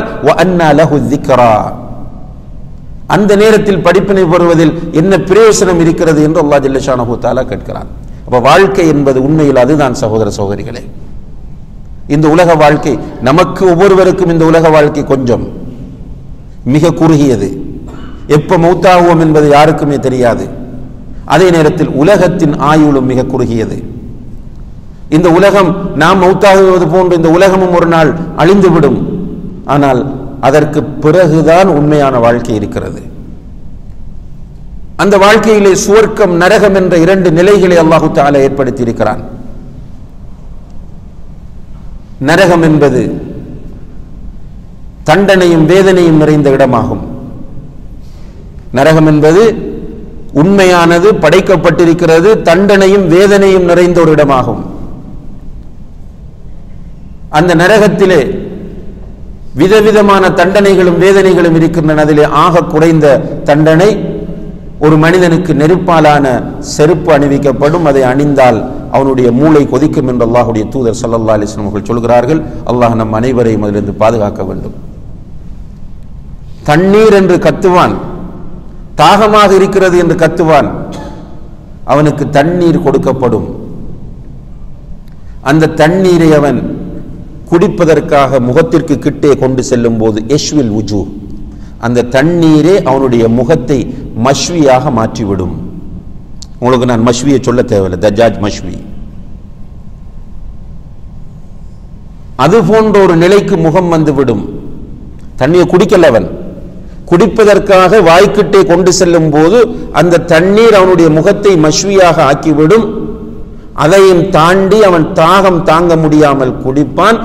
அந்த நேரத்தில் படிப்பினை பெறுவதில் என்ன பிரயோசனம் இருக்கிறது என்று அல்லா ஜல்லஷானஹு தாலா கேட்கிறான் அப்ப வாழ்க்கை என்பது உண்மையில் அதுதான் சகோதர சகோதரிகளே இந்த உலக வாழ்க்கை நமக்கு ஒவ்வொருவருக்கும் இந்த உலக வாழ்க்கை கொஞ்சம் மிக குறுகியது எப்ப மௌத்தாகுவோம் என்பது யாருக்குமே தெரியாது அதே நேரத்தில் உலகத்தின் ஆயுளும் மிக குறுகியது இந்த உலகம் நாம் மௌத்தாகுவது போன்று இந்த உலகமும் ஒரு நாள் அழிந்துவிடும் ஆனால் அதற்கு பிறகுதான் உண்மையான வாழ்க்கை இருக்கிறது அந்த வாழ்க்கையிலே சுவர்க்கம் நரகம் என்ற இரண்டு நிலைகளை அல்லாஹு தாலா ஏற்படுத்தி இருக்கிறான் நரகம் என்பது தண்டனையும் வேதனையும் நிறைந்த இடமாகும் நரகம் என்பது உண்மையானது படைக்கப்பட்டிருக்கிறது தண்டனையும் வேதனையும் நிறைந்த ஒரு இடமாகும் அந்த நரகத்திலே விதவிதமான தண்டனைகளும் வேதனைகளும் இருக்கின்றன அதிலே ஆக குறைந்த தண்டனை ஒரு மனிதனுக்கு நெருப்பாலான செருப்பு அணிவிக்கப்படும் அதை அணிந்தால் அவனுடைய மூளை கொதிக்கும் என்று அல்லாஹுடைய தூதர் சல்லல்லா அலிஸ்லாம் அவர்கள் சொல்கிறார்கள் அல்லாஹ் நம் அனைவரையும் அதிலிருந்து பாதுகாக்க வேண்டும் தண்ணீர் என்று கத்துவான் தாகமாக இருக்கிறது என்று கத்துவான் அவனுக்கு தண்ணீர் கொடுக்கப்படும் அந்த தண்ணீரை அவன் குடிப்பதற்காக முகத்திற்கு கிட்டே கொண்டு செல்லும் போது யஷ்வில் உஜு அந்த தண்ணீரே அவனுடைய முகத்தை மஷ்வியாக மாற்றிவிடும் உங்களுக்கு நான் மஷ்வியை சொல்ல தேவையில்லை தஜாஜ் மஷ்வி அது போன்ற ஒரு நிலைக்கு முகம் வந்துவிடும் தண்ணியை குடிக்கல அவன் குடிப்பதற்காக வாய்க்கிட்டே கொண்டு செல்லும் போது அந்த தண்ணீர் அவனுடைய முகத்தை மஷ்வியாக ஆக்கிவிடும் அதையும் தாண்டி அவன் தாகம் தாங்க முடியாமல் குடிப்பான்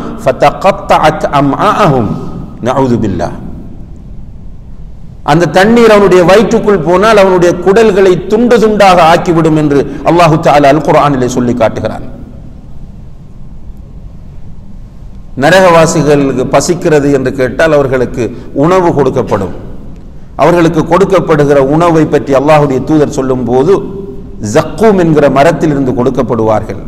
அந்த தண்ணீர் அவனுடைய வயிற்றுக்குள் போனால் அவனுடைய குடல்களை துண்டு துண்டாக ஆக்கிவிடும் என்று அல்லாஹு தாலா அல் குரானிலே சொல்லி காட்டுகிறான் நரகவாசிகளுக்கு பசிக்கிறது என்று கேட்டால் அவர்களுக்கு உணவு கொடுக்கப்படும் அவர்களுக்கு கொடுக்கப்படுகிற உணவை பற்றி அல்லாஹுடைய தூதர் சொல்லும் போது ஜக்கூம் என்கிற மரத்தில் இருந்து கொடுக்கப்படுவார்கள்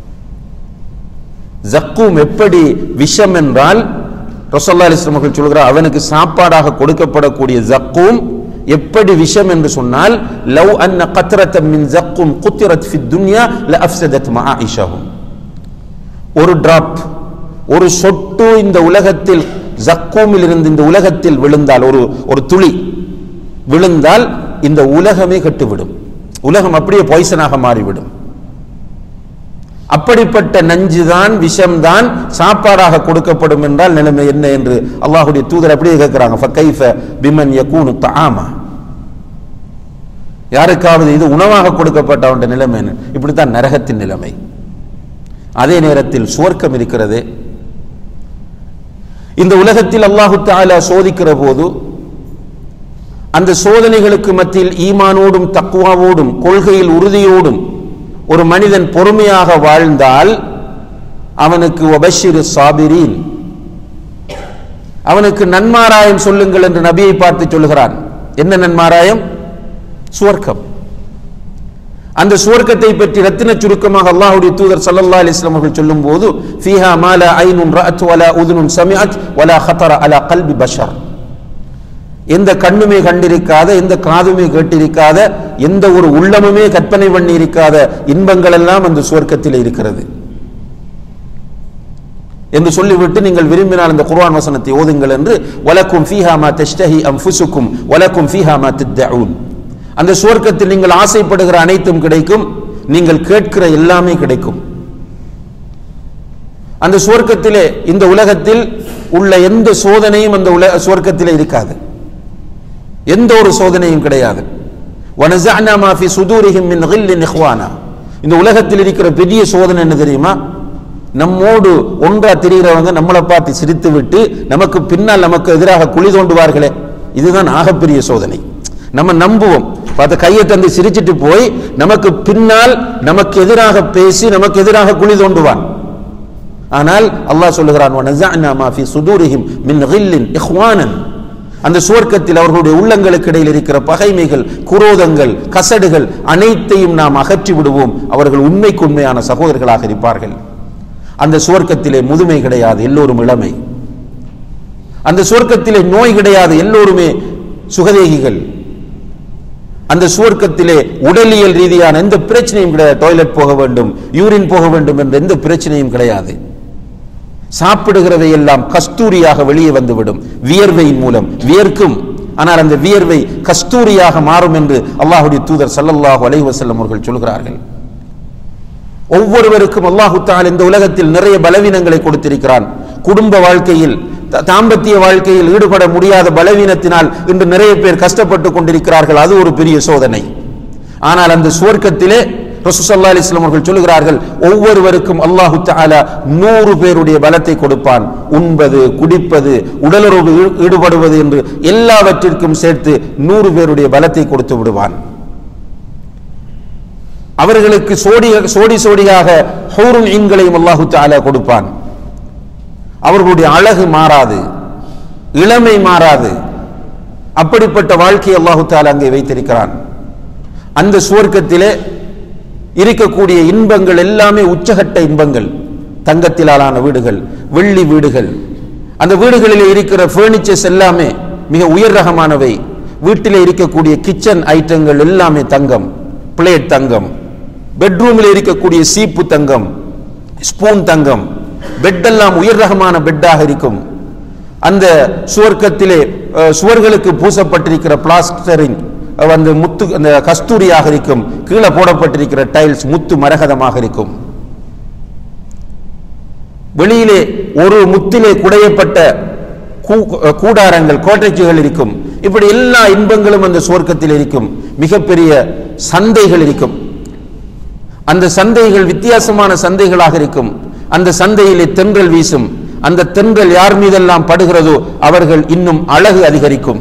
ஜக்கூம் எப்படி விஷம் என்றால் ரசல்லா அலிஸ்லாம் அவர்கள் சொல்கிறார் அவனுக்கு சாப்பாடாக கொடுக்கப்படக்கூடிய ஜக்கூம் எப்படி விஷம் என்று சொன்னால் லவ் அன்ன கத்ரத மின் ஜக்கும் குத்திரத் ஃபி துன்யா ல அஃப்சதத் மஆயிஷஹும் ஒரு டிராப் ஒரு சொட்டு இந்த உலகத்தில் ஜக்கூமில் இருந்து இந்த உலகத்தில் விழுந்தால் ஒரு ஒரு துளி விழுந்தால் இந்த உலகமே கெட்டுவிடும் உலகம் அப்படியே பாய்சனாக மாறிவிடும் அப்படிப்பட்ட நஞ்சுதான் விஷம்தான் சாப்பாடாக கொடுக்கப்படும் என்றால் நிலைமை என்ன என்று அல்லாஹுடைய தூதர் அப்படியே கேட்கிறாங்க ஃபகைஃப பிமன் யகூனு தஆமா யாருக்காவது இது உணவாக கொடுக்கப்பட்ட நிலைமை என்ன இப்படித்தான் நரகத்தின் நிலைமை அதே நேரத்தில் சுவர்க்கம் இருக்கிறது இந்த உலகத்தில் அல்லாஹு தாலா சோதிக்கிற போது அந்த சோதனைகளுக்கு மத்தியில் ஈமானோடும் தக்குவாவோடும் கொள்கையில் உறுதியோடும் ஒரு மனிதன் பொறுமையாக வாழ்ந்தால் அவனுக்கு ஒபஷிரு சாபிரீன் அவனுக்கு நன்மாராயம் சொல்லுங்கள் என்று நபியை பார்த்து சொல்லுகிறான் என்ன நன்மாராயம் சுவர்க்கம் அந்த சுவர்க்கத்தை பற்றி ரத்தின சுருக்கமாக அல்லாஹ்வுடைய தூதர் ஸல்லல்லாஹு அலைஹி வஸல்லம் அவர்கள் சொல்லும்போது ஃபீஹா மாலா ஐனுன் ரஅத் வலா உதுனுன் சமிஅத் வலா ஹதர அலா கல்பி பஷர் எந்த கண்ணுமே கண்டிருக்காத எந்த காதுமே கேட்டிருக்காத எந்த ஒரு உள்ளமுமே கற்பனை பண்ணி இருக்காத இன்பங்கள் எல்லாம் அந்த சுவர்க்கத்தில் இருக்கிறது என்று சொல்லிவிட்டு நீங்கள் விரும்பினால் இந்த குர்ஆன் வசனத்தை ஓதுங்கள் என்று வலக்கும் ஃபீஹா மா தஷ்தஹி அன்ஃபுசுக்கும் வலக்கும் ஃபீஹா மா தத்தஊன் அந்த சுவர்க்கத்தில் நீங்கள் ஆசைப்படுகிற அனைத்தும் கிடைக்கும் நீங்கள் கேட்கிற எல்லாமே கிடைக்கும் அந்த சுவர்க்கத்திலே இந்த உலகத்தில் உள்ள எந்த சோதனையும் அந்த உல சுவர்க்கத்திலே இருக்காது எந்த ஒரு சோதனையும் கிடையாது وَنَزَعْنَا مَا فِي صُدُورِهِمْ مِنْ غِلٍّ إِخْوَانًا இந்த உலகத்தில் இருக்கிற பெரிய சோதனை என்ன தெரியுமா நம்மோடு ஒன்றா தெரிகிறவங்க நம்மளை பார்த்து சிரித்து விட்டு நமக்கு பின்னால் நமக்கு எதிராக குழி தோண்டுவார்களே இதுதான் ஆகப்பெரிய சோதனை நம்ம நம்புவோம் பார்த்து கையை தந்து சிரிச்சிட்டு போய் நமக்கு பின்னால் நமக்கு எதிராக பேசி நமக்கு எதிராக குழி தோண்டுவான் ஆனால் அல்லாஹ் சொல்லுகிறான் "வனஸஅனா மா ஃபீ சுதூரிஹிம் மின் கில்லின் இஹ்வானன்." அந்த சுவர்க்கத்தில் அவர்களுடைய உள்ளங்களுக்கு இடையில் இருக்கிற பகைமைகள் குரோதங்கள் கசடுகள் அனைத்தையும் நாம் அகற்றி விடுவோம் அவர்கள் உண்மைக்கு உண்மையான சகோதரர்களாக இருப்பார்கள் அந்த சுவர்க்கத்திலே முதுமை கிடையாது எல்லோரும் இளமை அந்த சுவர்க்கத்திலே நோய் கிடையாது எல்லோருமே சுகதேகிகள் அந்த சுவர்க்கத்திலே உடலியல் ரீதியான எந்த பிரச்சனையும் கிடையாது டாய்லெட் போக வேண்டும் யூரின் போக வேண்டும் என்ற எந்த பிரச்சனையும் கிடையாது சாப்பிடுகிறதை எல்லாம் கஸ்தூரியாக வெளியே வந்துவிடும் வியர்வையின் மூலம் வியர்க்கும் ஆனால் அந்த வியர்வை கஸ்தூரியாக மாறும் என்று அல்லாஹுடைய தூதர் ஸல்லல்லாஹு அலைஹி வஸல்லம் அவர்கள் சொல்கிறார்கள் ஒவ்வொருவருக்கும் அல்லாஹு தஆலா இந்த உலகத்தில் நிறைய பலவீனங்களை கொடுத்திருக்கிறான் குடும்ப வாழ்க்கையில் த- தாம்பத்திய வாழ்க்கையில் ஈடுபட முடியாத பலவீனத்தினால் இன்று நிறைய பேர் கஷ்டப்பட்டு கொண்டிருக்கிறார்கள் அது ஒரு பெரிய சோதனை ஆனால் அந்த சுவர்க்கத்திலே ரசூலுல்லாஹி அலைஹி வஸல்லம் அவர்கள் சொல்லுகிறார்கள் ஒவ்வொருவருக்கும் அல்லாஹு தஆலா நூறு பேருடைய பலத்தை கொடுப்பான் உண்பது குடிப்பது உடலுறவு ஈ- ஈடுபடுவது என்று எல்லாவற்றிற்கும் சேர்த்து நூறு பேருடைய பலத்தை கொடுத்து விடுவான் அவர்களுக்கு சோடி சோடி சோடியாக ஹூருல் ஈன்களையும் அல்லாஹு தஆலா கொடுப்பான் அவர்களுடைய அழகு மாறாது இளமை மாறாது அப்படிப்பட்ட வாழ்க்கையை அல்லாஹு தஆலா அங்கே வைத்திருக்கிறான் அந்த சுவர்க்கத்திலே இருக்கக்கூடிய இன்பங்கள் எல்லாமே உச்சகட்ட இன்பங்கள் தங்கத்திலான வீடுகள் வெள்ளி வீடுகள் அந்த வீடுகளிலே இருக்கிற ஃபர்னிச்சர்ஸ் எல்லாமே மிக உயர் ரகமானவை வீட்டிலே இருக்கக்கூடிய கிச்சன் ஐட்டங்கள் எல்லாமே தங்கம் பிளேட் தங்கம் பெட்ரூமில் இருக்கக்கூடிய சீப்பு தங்கம் ஸ்பூன் தங்கம் பெட் எல்லாம் உயர் ரகமான பெட்டாக இருக்கும் அந்த சுவர்க்கத்திலே அஹ், சுவர்களுக்கு பூசப்பட்டிருக்கிற பிளாஸ்டரிங் அஹ், வந்து முத்து அந்த கஸ்தூரியாக இருக்கும் கீழே போடப்பட்டிருக்கிற டைல்ஸ் முத்து மரகதமாக இருக்கும் வெளியிலே ஒரு முத்திலே குடையப்பட்ட கூ- அஹ், கூடாரங்கள் கோட்டைச்சுகள் இருக்கும் இப்படி எல்லா இன்பங்களும் அந்த சுவர்க்கத்தில் இருக்கும் மிகப்பெரிய சந்தைகள் இருக்கும் அந்த சந்தைகள் வித்தியாசமான சந்தைகளாக இருக்கும் அந்த சந்தையிலே தென்றல் வீசும் அந்த தென்றல் யார் மீதெல்லாம் படுகிறதோ அவர்கள் இன்னும் அழகு அதிகரிக்கும்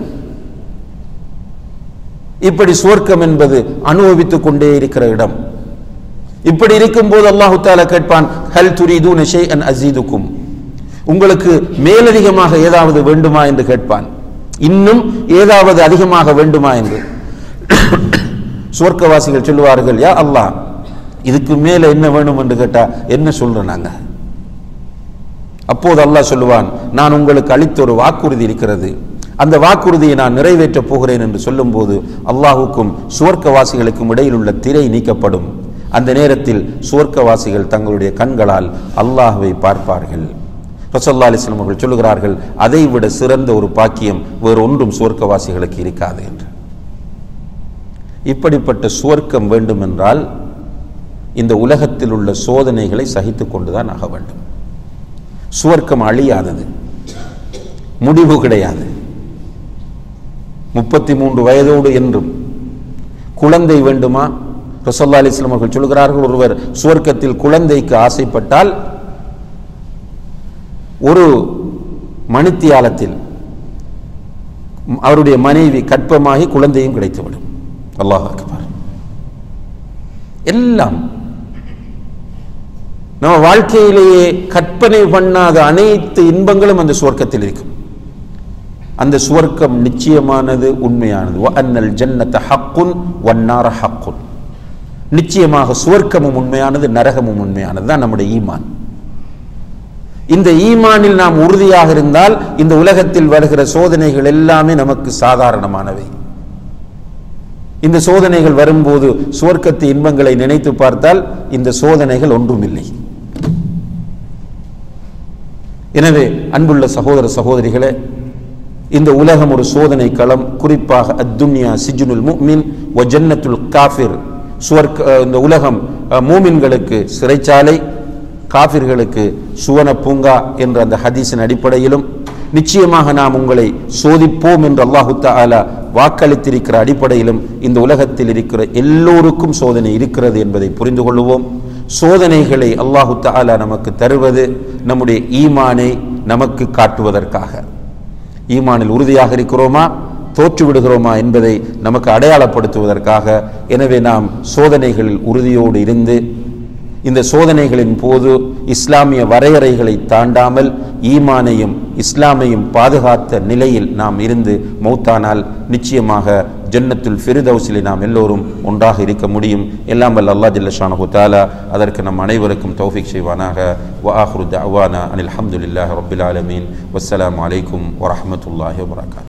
இப்படி சுவர்க்கம் என்பது அனுபவித்துக் கொண்டே இருக்கிற இடம் இப்படி இருக்கும்போது அல்லாஹு தாலா கேட்பான் ஹல் துரிதூன ஷைஅன் அஸீதுக்கும் உங்களுக்கு மேலதிகமாக ஏதாவது வேண்டுமா என்று கேட்பான் இன்னும் ஏதாவது அதிகமாக வேண்டுமா என்று சுவர்க்கவாசிகள் சொல்லுவார்கள் யா அல்லாஹ் இதுக்கு மேல என்ன வேணும் என்று கேட்டா என்ன சொல்றோம் நாங்க அப்போது அல்லாஹ் சொல்லுவான் நான் உங்களுக்கு அளித்த ஒரு வாக்குறுதி இருக்கிறது அந்த வாக்குறுதியை நான் நிறைவேற்றப் போகிறேன் என்று சொல்லும்போது அல்லாஹுக்கும் சுவர்க்கவாசிகளுக்கும் இடையில் உள்ள திரை நீக்கப்படும் அந்த நேரத்தில் சுவர்க்கவாசிகள் தங்களுடைய கண்களால் அல்லாஹ்வை பார்ப்பார்கள் ரசல்லா அலிஸ்லாம் அவர்கள் சொல்லுகிறார்கள் அதை விட சிறந்த ஒரு பாக்கியம் வேறு ஒன்றும் சுவர்க்கவாசிகளுக்கு இருக்காது என்று இப்படிப்பட்ட சுவர்க்கம் வேண்டுமென்றால் இந்த உலகத்தில் உள்ள சோதனைகளை சகித்துக் கொண்டுதான் ஆக வேண்டும் சுவர்க்கம் அழியாதது முடிவு கிடையாது முப்பத்தி மூன்று வயதோடு என்றும் குழந்தை வேண்டுமா ரசல்லா அலிஸ்லாம் அவர்கள் சொல்கிறார்கள் ஒருவர் சுவர்க்கத்தில் குழந்தைக்கு ஆசைப்பட்டால் ஒரு மணித்தியாலத்தில் அவருடைய மனைவி கற்பமாகி குழந்தையும் கிடைத்துவிடும் அல்லாஹ் அக்பர் எல்லாம் நம்ம வாழ்க்கையிலேயே கற்பனை பண்ணாத அனைத்து இன்பங்களும் அந்த சுவர்க்கத்தில் இருக்கும் அந்த சுவர்க்கம் நிச்சயமானது உண்மையானது வ அன்னல் ஜன்னத ஹக்குன் வன்னார ஹக்குன் நிச்சயமாக சுவர்க்கமும் உண்மையானது நரகமும் உண்மையானது தான் நம்முடைய ஈமான் இந்த ஈமானில் நாம் உறுதியாக இருந்தால் இந்த உலகத்தில் வருகிற சோதனைகள் எல்லாமே நமக்கு சாதாரணமானவை இந்த சோதனைகள் வரும்போது சுவர்க்கத்து இன்பங்களை நினைத்து பார்த்தால் இந்த சோதனைகள் ஒன்றுமில்லை எனவே அன்புள்ள சகோதர சகோதரிகளே இந்த உலகம் ஒரு சோதனை களம் குறிப்பாக அத்துன்யா சிஜுனுல் முக்மின் வ ஜன்னத்துல் காஃபிர் சுவர்க்க அஹ், இந்த உலகம் அஹ், மூமின்களுக்கு சிறைச்சாலை காஃபிர்களுக்கு சுவன பூங்கா என்ற அந்த ஹதீஸின் அடிப்படையிலும் நிச்சயமாக நாம் உங்களை சோதிப்போம் என்று அல்லாஹு தஆலா வாக்களித்திருக்கிற அடிப்படையிலும் இந்த உலகத்தில் இருக்கிற எல்லோருக்கும் சோதனை இருக்கிறது என்பதை புரிந்து கொள்வோம் சோதனைகளை அல்லாஹு தஆலா நமக்கு தருவது நம்முடைய ஈமானை நமக்கு காட்டுவதற்காக ஈமானில் உறுதியாக இருக்கிறோமா தோற்று விடுகிறோமா என்பதை நமக்கு அடையாளப்படுத்துவதற்காக எனவே நாம் சோதனைகளில் உறுதியோடு இருந்து இந்த சோதனைகளின் போது இஸ்லாமிய வரையறைகளை தாண்டாமல் ஈமானையும் இஸ்லாமையும் பாதுகாத்த நிலையில் நாம் இருந்து மௌத்தானால் நிச்சயமாக ஜன்னத்துல் ஃபிரிதௌஸிலே நாம் எல்லோரும் ஒன்றாக இருக்க முடியும் எல்லாம் வல்ல அல்லாஹ் ஜல்ல ஷானஹு தஆலா அதற்கு நம் அனைவருக்கும் தௌஃபீக் செய்வானாக வ ஆஹிரு தஅவானா அனில் ஹம்துலில்லாஹி ரப்பில் ஆலமீன் வஸ்ஸலாமு அலைக்கும் வரஹ்மத்துல்லாஹி வபரகாத்துஹு